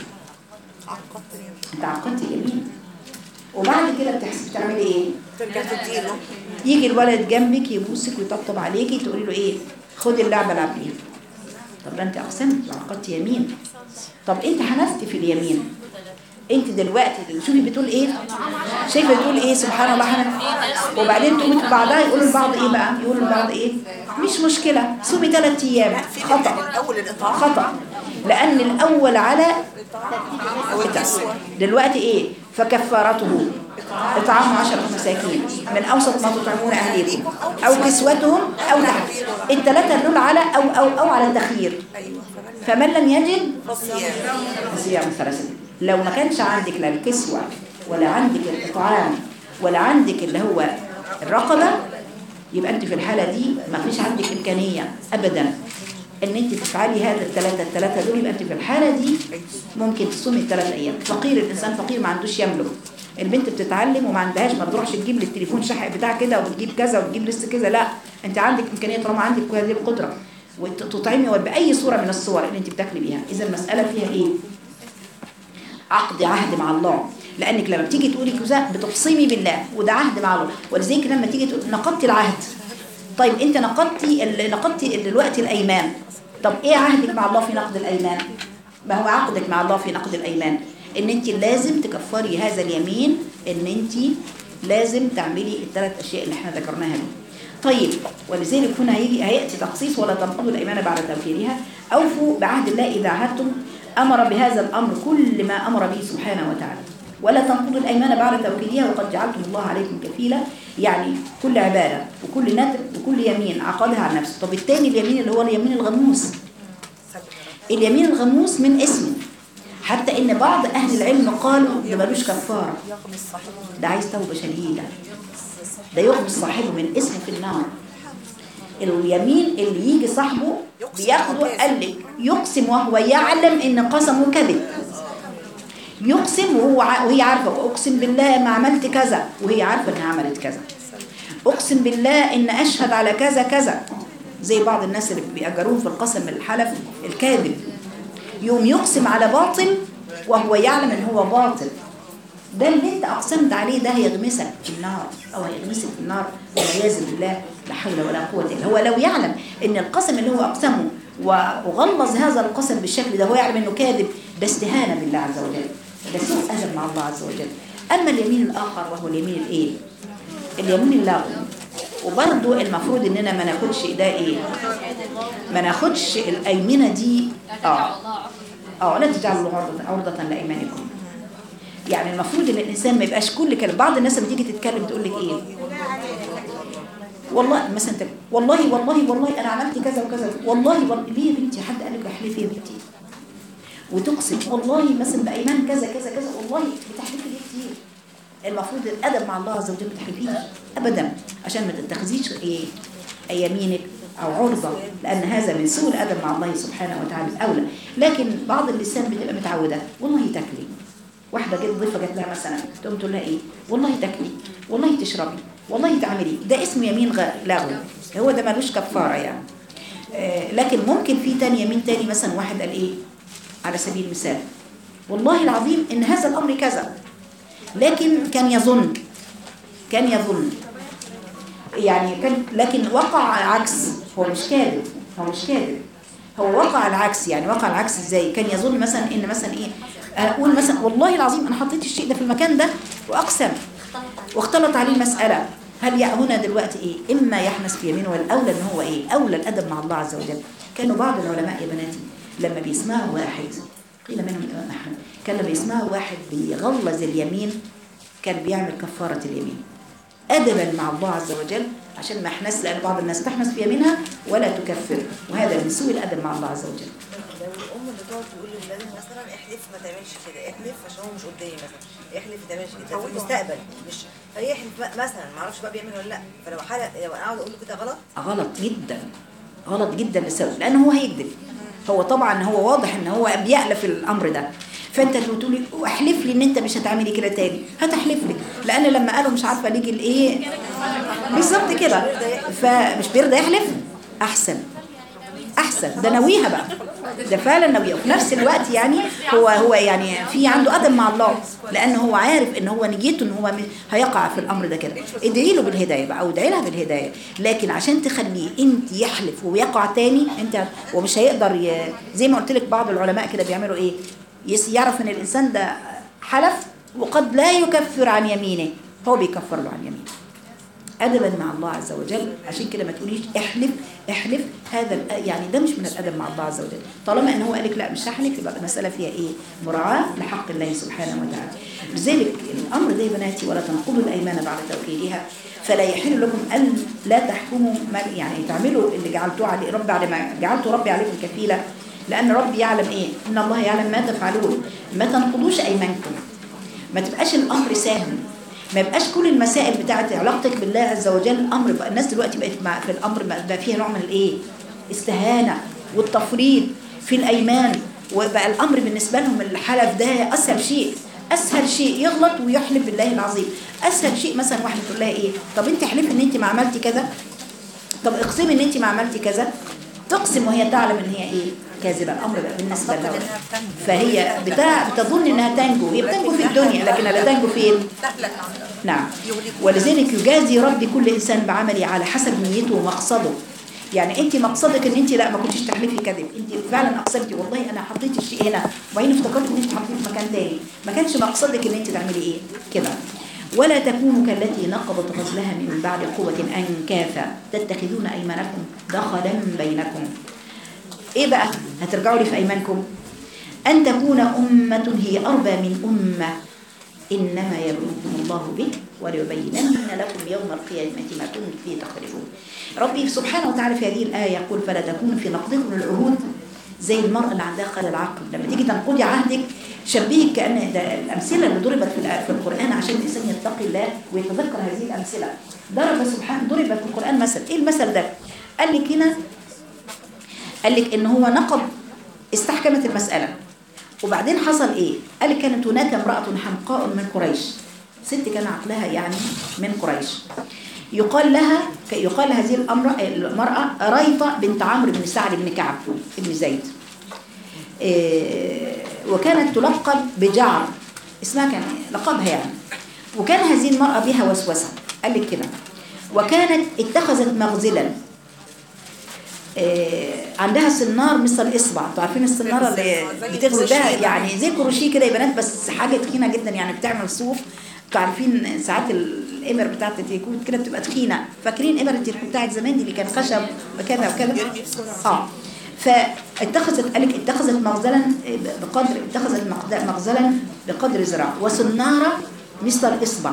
انت عقدت اليمين وبعد كده بتحسب تعملي ايه ترجع تديله يجي الولد جنبك يبوسك ويطبطب عليكي تقولي له ايه خد اللعبه العب بيها طب ده انت اقسمت وعقدت يمين طب انت حنستي في اليمين انت دلوقتي شوفي بتقول ايه شايفه بتقول ايه سبحان الله حنست وبعدين تقوموا بعدها يقولوا لبعض ايه بقى يقولوا لبعض ايه مش مشكله صومي ثلاث ايام خطا اول الاطعام خطأ لأن الأول على التسوية دلوقتي إيه فكفارته إطعام عشرة مساكين من أوسط ما تطعمون أهليكم أو كسوتهم أو تحت الثلاثة دول على أو أو أو على التخيير ايوه فمن لم يجد فصيام صيام ثلاثة لو ما كانش عندك لا الكسوة ولا عندك الإطعام ولا عندك اللي هو الرقبة يبقى أنت في الحالة دي ما فيش عندك إمكانية أبدا ان انت تفعلي هذا الثلاثه الثلاثه دول يبقى انت في الحاله دي ممكن تصومي الثلاث ايام فقير الانسان فقير ما عندوش يملك البنت بتتعلم وما عندهاش ما تروحش تجيب لي التليفون شحق بتاع كده وتجيب كذا وتجيب لسه كذا لا انت عندك امكانيه طالما عندك هذه القدره وتطعمي باي صوره من الصور اللي انت بتاكلي بيها اذا المساله فيها ايه عقد عهد مع الله لانك لما بتيجي تقولي كذا بتقسمي بالله وده عهد مع الله ولذلك لما تيجي تقول نقضتي العهد طيب انت نقضتي ال- نقضتي دلوقتي الايمان طب ايه عهدك مع الله في نقض الايمان ما هو عقدك مع الله في نقض الايمان ان انت لازم تكفري هذا اليمين ان انت لازم تعملي الثلاث اشياء اللي احنا ذكرناها دي طيب ولذلك هنا هيجي هياتي تخصيص ولا تنقضوا الايمان بعد توكيدها اوفوا بعهد الله اذا عهدتم امر بهذا الامر كل ما امر به سبحانه وتعالى ولا تنقضوا الايمان بعد توكيدها وقد جعلتم الله عليكم كفيلا يعني كل عباده وكل نذر وكل يمين عقدها على نفسه طب الثاني اليمين اللي هو اليمين الغموس اليمين الغموس من اسمه حتى ان بعض اهل العلم قالوا ده ملوش كفاره يغمس صاحبه ده عايز توبه شديده ده يغمس صاحبه من اسمه في النار اليمين اللي يجي صاحبه بياخده قال لك يقسم وهو يعلم ان قسمه كذب يقسم وهو ع- وهي عارفه اقسم بالله ما عملت كذا وهي عارفه انها عملت كذا اقسم بالله ان اشهد على كذا كذا زي بعض الناس اللي بيأجروهم في القسم الحلف الكاذب يوم يقسم على باطل وهو يعلم ان هو باطل ده اللي انت اقسمت عليه ده هيغمسك في النار او هيغمسك في النار والعياذ بالله لا حول ولا قوه الا هو لو يعلم ان القسم اللي هو اقسمه وغلظ هذا القسم بالشكل ده هو يعلم انه كاذب ده استهانه بالله عز وجل ده سوء ادب مع الله عز وجل اما اليمين الاخر وهو اليمين الايه اليمين اللغو وبرضه المفروض اننا ما ناخدش ده ايه ما ناخدش الايمنه دي اه اه لا تجعلوا الله عرضة عرضة لأيمانكم يعني المفروض ان الانسان ما يبقاش كل كلام بعض الناس لما تيجي تتكلم تقول لك ايه والله مثلا انت والله والله والله انا عملت كذا وكذا والله والله ليه يا بنتي حد قال لك احلفي يا بنتي وتقسم والله مثلا بايمان كذا كذا كذا والله بتحلفي ليه كتير المفروض الادب مع الله عز وجل ما تحلفيش ابدا عشان ما تتخذيش ايه يمينك او عرضه لان هذا من سوء الادب مع الله سبحانه وتعالى الاولى لكن بعض اللسان بتبقى متعوده والله تاكلي واحده جت ضيفه جت لها مثلا تقوم تقول لها ايه والله تاكلي والله تشربي والله تعملي ده اسمه يمين غ- لغو هو ده ملوش كفاره يعني آه لكن ممكن في تاني يمين تاني مثلا واحد قال ايه على سبيل المثال والله العظيم ان هذا الامر كذا لكن كان يظن كان يظن يعني كان لكن وقع عكس هو مش كاذب هو مش كاذب هو وقع العكس يعني وقع العكس ازاي كان يظن مثلا ان مثلا ايه اقول مثلا والله العظيم انا حطيت الشيء ده في المكان ده واقسم واختلط عليه المساله هل يا هنا دلوقتي ايه اما يحنس في يمينه والاولى ان هو ايه اولى الادب مع الله عز وجل كانوا بعض العلماء يا بناتي لما بيسمعوا واحد قيل منهم الامام احمد كان لما يسمعوا واحد بيغلظ اليمين كان بيعمل كفاره اليمين ادبا مع الله عز وجل عشان ما احنس لان بعض الناس تحنس في يمينها ولا تكفر وهذا من سوء الادب مع الله عز وجل لو الام اللي تقعد تقول لولادها مثلا احلف ما تعملش كده احلف عشان هو مش قدامي مثلا احلف ما تعملش كده في المستقبل مش فيحلف م- مثلا ما اعرفش بقى بيعمل ولا لا فلو حاله لو انا اقعد اقول له كده غلط غلط جدا غلط جدا لسبب لان هو هيكذب هو طبعا هو واضح ان هو بيألف الامر ده فانت تقولي احلف لي ان انت مش هتعملي كده تاني هتحلف لي لان لما قالوا مش عارفه ليجي الايه بالظبط كده فمش بيرضى يحلف احسن احسن ده ناويها بقى ده فعلا ناويها وفي نفس الوقت يعني هو هو يعني في عنده ادب مع الله لان هو عارف ان هو نيته ان هو م- هيقع في الامر ده كده ادعي له بالهدايه بقى او ادعي لها بالهدايه لكن عشان تخليه انت يحلف ويقع تاني انت ومش هيقدر ي... زي ما قلت لك بعض العلماء كده بيعملوا ايه يس- يعرف ان الانسان ده حلف وقد لا يكفر عن يمينه هو بيكفر له عن يمينه ادبا مع الله عز وجل عشان كده ما تقوليش احلف احلف هذا الأ- يعني ده مش من الادب مع الله عز وجل طالما ان هو قال لك لا مش هحلف يبقى المساله فيها ايه مراعاه لحق الله سبحانه وتعالى لذلك الامر ده يا بناتي ولا تنقضوا الايمان بعد توكيدها فلا يحل لكم ان لا تحكموا ما يعني تعملوا اللي جعلتوه عليه رب على ما جعلته ربي عليكم كفيله لان ربي يعلم ايه ان الله يعلم ما تفعلون ما تنقضوش ايمانكم ما تبقاش الامر سهل ما يبقاش كل المسائل بتاعت علاقتك بالله عز وجل امر بقى الناس دلوقتي بقت مع في الامر بقى بقى فيها نوع من الايه استهانه والتفريط في الايمان وبقى الامر بالنسبه لهم الحلف ده اسهل شيء اسهل شيء يغلط ويحلف بالله العظيم اسهل شيء مثلا واحده تقول لها ايه طب انت احلفي ان انت ما عملتي كذا طب اقسمي ان انت ما عملتي كذا تقسم وهي تعلم ان هي ايه كاذبه الامر بقى بالنسبه لها فهي بتاع بتظن انها تنجو هي بتنجو في الدنيا لكن لا تنجو فين تهلك نعم ولذلك يجازي ربي كل انسان بعمله على حسب نيته ومقصده يعني انت مقصدك ان انت لا ما كنتش تحلفي كذب انت فعلا اقسمتي والله انا حطيت الشيء هنا وبعدين افتكرت ان انت حطيته في مكان تاني ما كانش مقصدك ان انت تعملي ايه كده ولا تكونوا كالتي نقضت غزلها من بعد قوة أنكاثا تتخذون أيمانكم دخلا بينكم ايه بقى هترجعوا لي في ايمانكم ان تكون امه هي اربى من امه انما يبلوكم الله به وليبينن لكم يوم القيامه ما كنتم فيه تختلفون ربي سبحانه وتعالى في هذه الايه يقول فلا تكونوا في نقضكم للعهود زي المرأة اللي عندها خلل العقل لما تيجي تنقضي عهدك شبهك كأن ده الأمثلة اللي ضربت في الآ- في القرآن عشان الإنسان يتقي الله ويتذكر هذه الأمثلة ضرب سبحانه ضرب في القرآن مثل إيه المثل ده؟ قال لك هنا قال لك ان هو نقض استحكمت المسألة وبعدين حصل ايه قال لك كانت هناك امرأة حمقاء من قريش ست كان عقلها يعني من قريش يقال لها يقال هذه الأمر المرأة ريطة بنت عمرو بن سعد بن كعب بن زيد إيه، وكانت تلقب بجعر اسمها كان لقبها يعني وكان هذه المرأة بها وسوسة قال لك كده وكانت اتخذت مغزلا آه، عندها سنار مثل الاصبع انتوا عارفين السناره اللي بتغزل بها يعني زي كروشيه كده يا بنات بس حاجه تخينه جدا يعني بتعمل صوف انتوا عارفين ساعات الابر بتاعت التريكوت كده بتبقى تخينه فاكرين ابر التريكوت بتاعت زمان دي اللي كان خشب وكذا وكذا اه فاتخذت قالك اتخذت مغزلا بقدر اتخذت مغز- مغزلا بقدر ذراع وسناره مثل الاصبع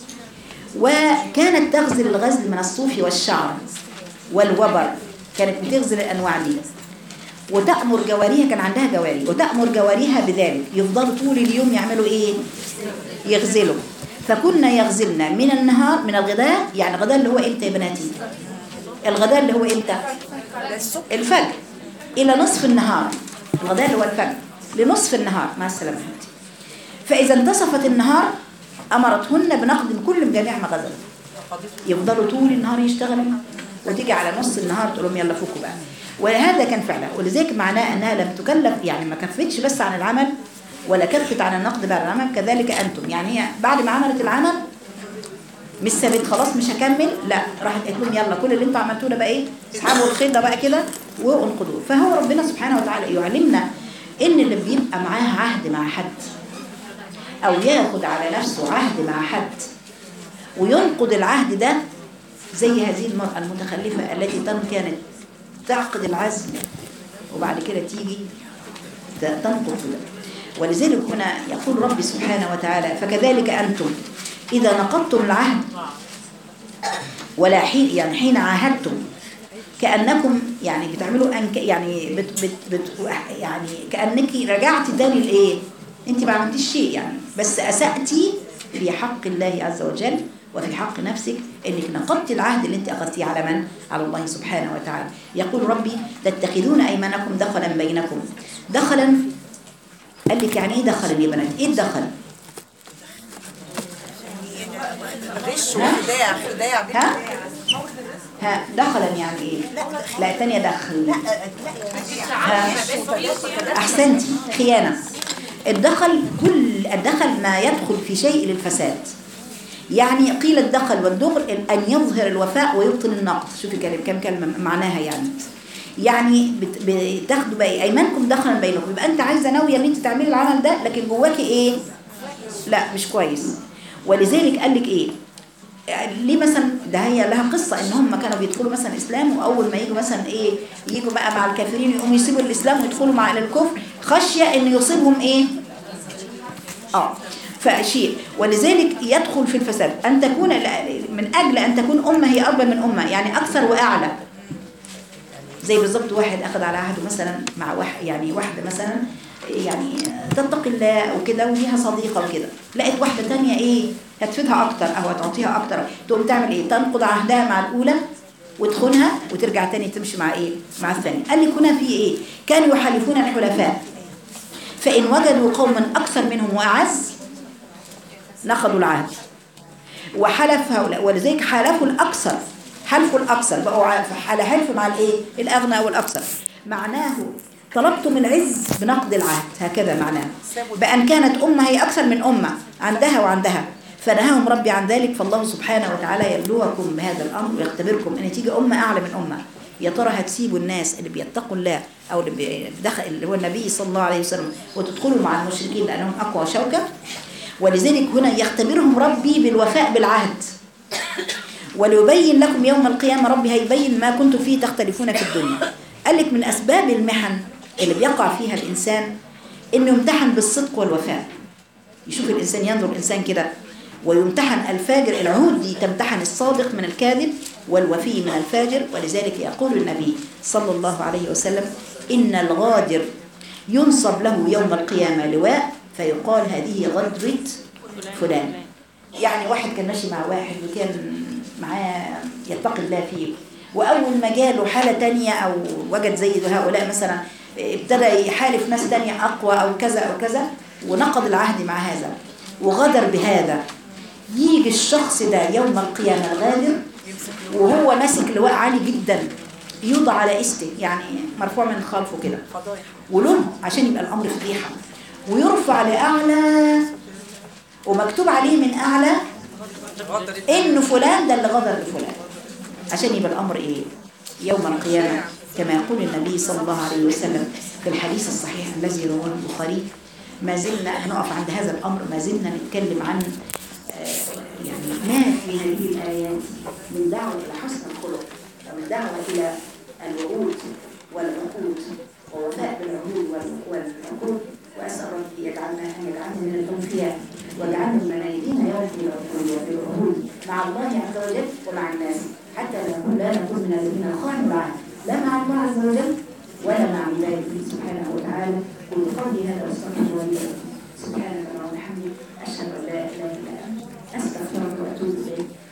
وكانت تغزل الغزل من الصوف والشعر والوبر كانت بتغزل الانواع دي وتأمر جواريها كان عندها جواري وتأمر جواريها بذلك يفضلوا طول اليوم يعملوا ايه يغزلوا فكنا يغزلنا من النهار من الغداء يعني الغداء اللي هو امتى يا بناتي الغداء اللي هو امتى الفجر الى نصف النهار الغداء اللي هو الفجر لنصف النهار مع السلامه يا حبيبتي فاذا انتصفت النهار امرتهن بنقد كل جميع ما غزل يفضلوا طول النهار يشتغلوا وتيجي على نص النهار تقول لهم يلا فوقوا بقى وهذا كان فعلا ولذلك معناه انها لم تكلف يعني ما كفتش بس عن العمل ولا كفت عن النقد بعد العمل كذلك انتم يعني هي بعد ما عملت العمل مش سابت خلاص مش هكمل لا راحت قالت لهم يلا كل اللي انتوا عملتوه ده بقى ايه اسحبوا الخيط ده بقى كده وانقضوه فهو ربنا سبحانه وتعالى يعلمنا ان اللي بيبقى معاه عهد مع حد او ياخد على نفسه عهد مع حد وينقض العهد ده زي هذه المرأة المتخلفة التي تم كانت تعقد العزم وبعد كده تيجي ت- تنقض ده ولذلك هنا يقول ربي سبحانه وتعالى فكذلك أنتم إذا نقضتم العهد ولا حين يعني حين عاهدتم كأنكم يعني بتعملوا أنك يعني بت بت بت يعني كأنك رجعتي تاني لإيه؟ أنت ما عملتيش شيء يعني بس أسأتي في حق الله عز وجل وفي حق نفسك انك نقضت العهد اللي انت اخذتيه على من؟ على الله سبحانه وتعالى. يقول ربي تتخذون ايمانكم دخلا بينكم. دخلا قال لك يعني ايه دخلا يا بنات؟ ايه الدخل؟ غش وخداع خداع ها؟ ها دخلا يعني ايه لا الثانيه دخل لا ها احسنتي خيانه الدخل كل الدخل ما يدخل في شيء للفساد يعني قيل الدخل والدغر ان يظهر الوفاء ويبطن النقد شوفي كلمه كم كلمه معناها يعني يعني بت- بتاخدوا بقى ايمانكم دخلا بينكم يبقى انت عايزه ناويه ان انت تعملي العمل ده لكن جواكي ايه لا مش كويس ولذلك قال لك ايه ليه مثلا ده هي لها قصة ان هم كانوا بيدخلوا مثلا اسلام واول ما يجوا مثلا ايه يجوا بقى مع الكافرين يقوموا يسيبوا الاسلام ويدخلوا مع الكفر خشية ان يصيبهم ايه اه فشيء ولذلك يدخل في الفساد ان تكون من اجل ان تكون امه هي افضل من امه يعني اكثر واعلى زي بالظبط واحد اخذ على عهده مثلا مع واحد يعني واحده مثلا يعني تتقي الله وكده وليها صديقه وكده لقيت واحده تانية ايه هتفيدها اكتر او هتعطيها اكتر تقوم تعمل ايه تنقض عهدها مع الاولى وتخونها وترجع تاني تمشي مع ايه مع الثانيه قال لك هنا في ايه كانوا يحالفون الحلفاء فان وجدوا قوما اكثر منهم واعز نقضوا العهد وحلف هؤلاء ولذلك حالفوا الأكثر حلفوا الأكثر بقوا ع- على حلف مع الإيه الأغنى والأكثر معناه طلبتم العز بنقض العهد هكذا معناه بأن كانت أمة هي أكثر من أمة عندها وعندها فنهاهم ربي عن ذلك فالله سبحانه وتعالى يبلوكم بهذا الأمر ويختبركم أن تيجي أمة أعلى من أمة يا ترى هتسيبوا الناس اللي بيتقوا الله أو اللي بي- دخل اللي هو النبي صلى الله عليه وسلم وتدخلوا مع المشركين لأنهم أقوى شوكة ولذلك هنا يختبرهم ربي بالوفاء بالعهد وليبين لكم يوم القيامة ربي هيبين ما كنتم فيه تختلفون في الدنيا قال لك من أسباب المحن اللي بيقع فيها الإنسان إنه يمتحن بالصدق والوفاء يشوف الإنسان ينظر الإنسان كده ويمتحن الفاجر العهود دي تمتحن الصادق من الكاذب والوفي من الفاجر ولذلك يقول النبي صلى الله عليه وسلم إن الغادر ينصب له يوم القيامة لواء فيقال هذه غدرة فلان يعني واحد كان ماشي مع واحد وكان معاه يتقي الله فيه وأول ما جاله حالة تانية أو وجد زي هؤلاء مثلا ابتدى يحالف ناس تانية أقوى أو كذا أو كذا ونقض العهد مع هذا وغدر بهذا يجي الشخص ده يوم القيامة الغادر وهو ماسك لواء عالي جدا يوضع على استه يعني مرفوع من خلفه كده فضايح ولونه عشان يبقى الأمر فضيحة ويرفع لأعلى ومكتوب عليه من أعلى إن فلان ده اللي غدر بفلان عشان يبقى الأمر إيه يوم القيامة كما يقول النبي صلى الله عليه وسلم في الحديث الصحيح الذي رواه البخاري ما زلنا هنقف عند هذا الأمر ما زلنا نتكلم عن آه، يعني ما في هذه الآيات من دعوة إلى حسن الخلق ومن دعوة إلى الوعود والعقود ووفاء بالعهود وال- والعقود وأسأل ربي يجعلنا أن يجعلنا من الأنفياء واجعلنا من أيدينا يوم بالعهود مع الله عز وجل ومع الناس حتى لا نكون لا نكون من الذين خانوا العهد لا مع الله عز وجل ولا مع عباده سبحانه وتعالى كل قولي هذا واستغفر الله لي ولكم. سبحانك اللهم وبحمدك أشهد أن لا إله إلا أنت أستغفرك وأتوب إليك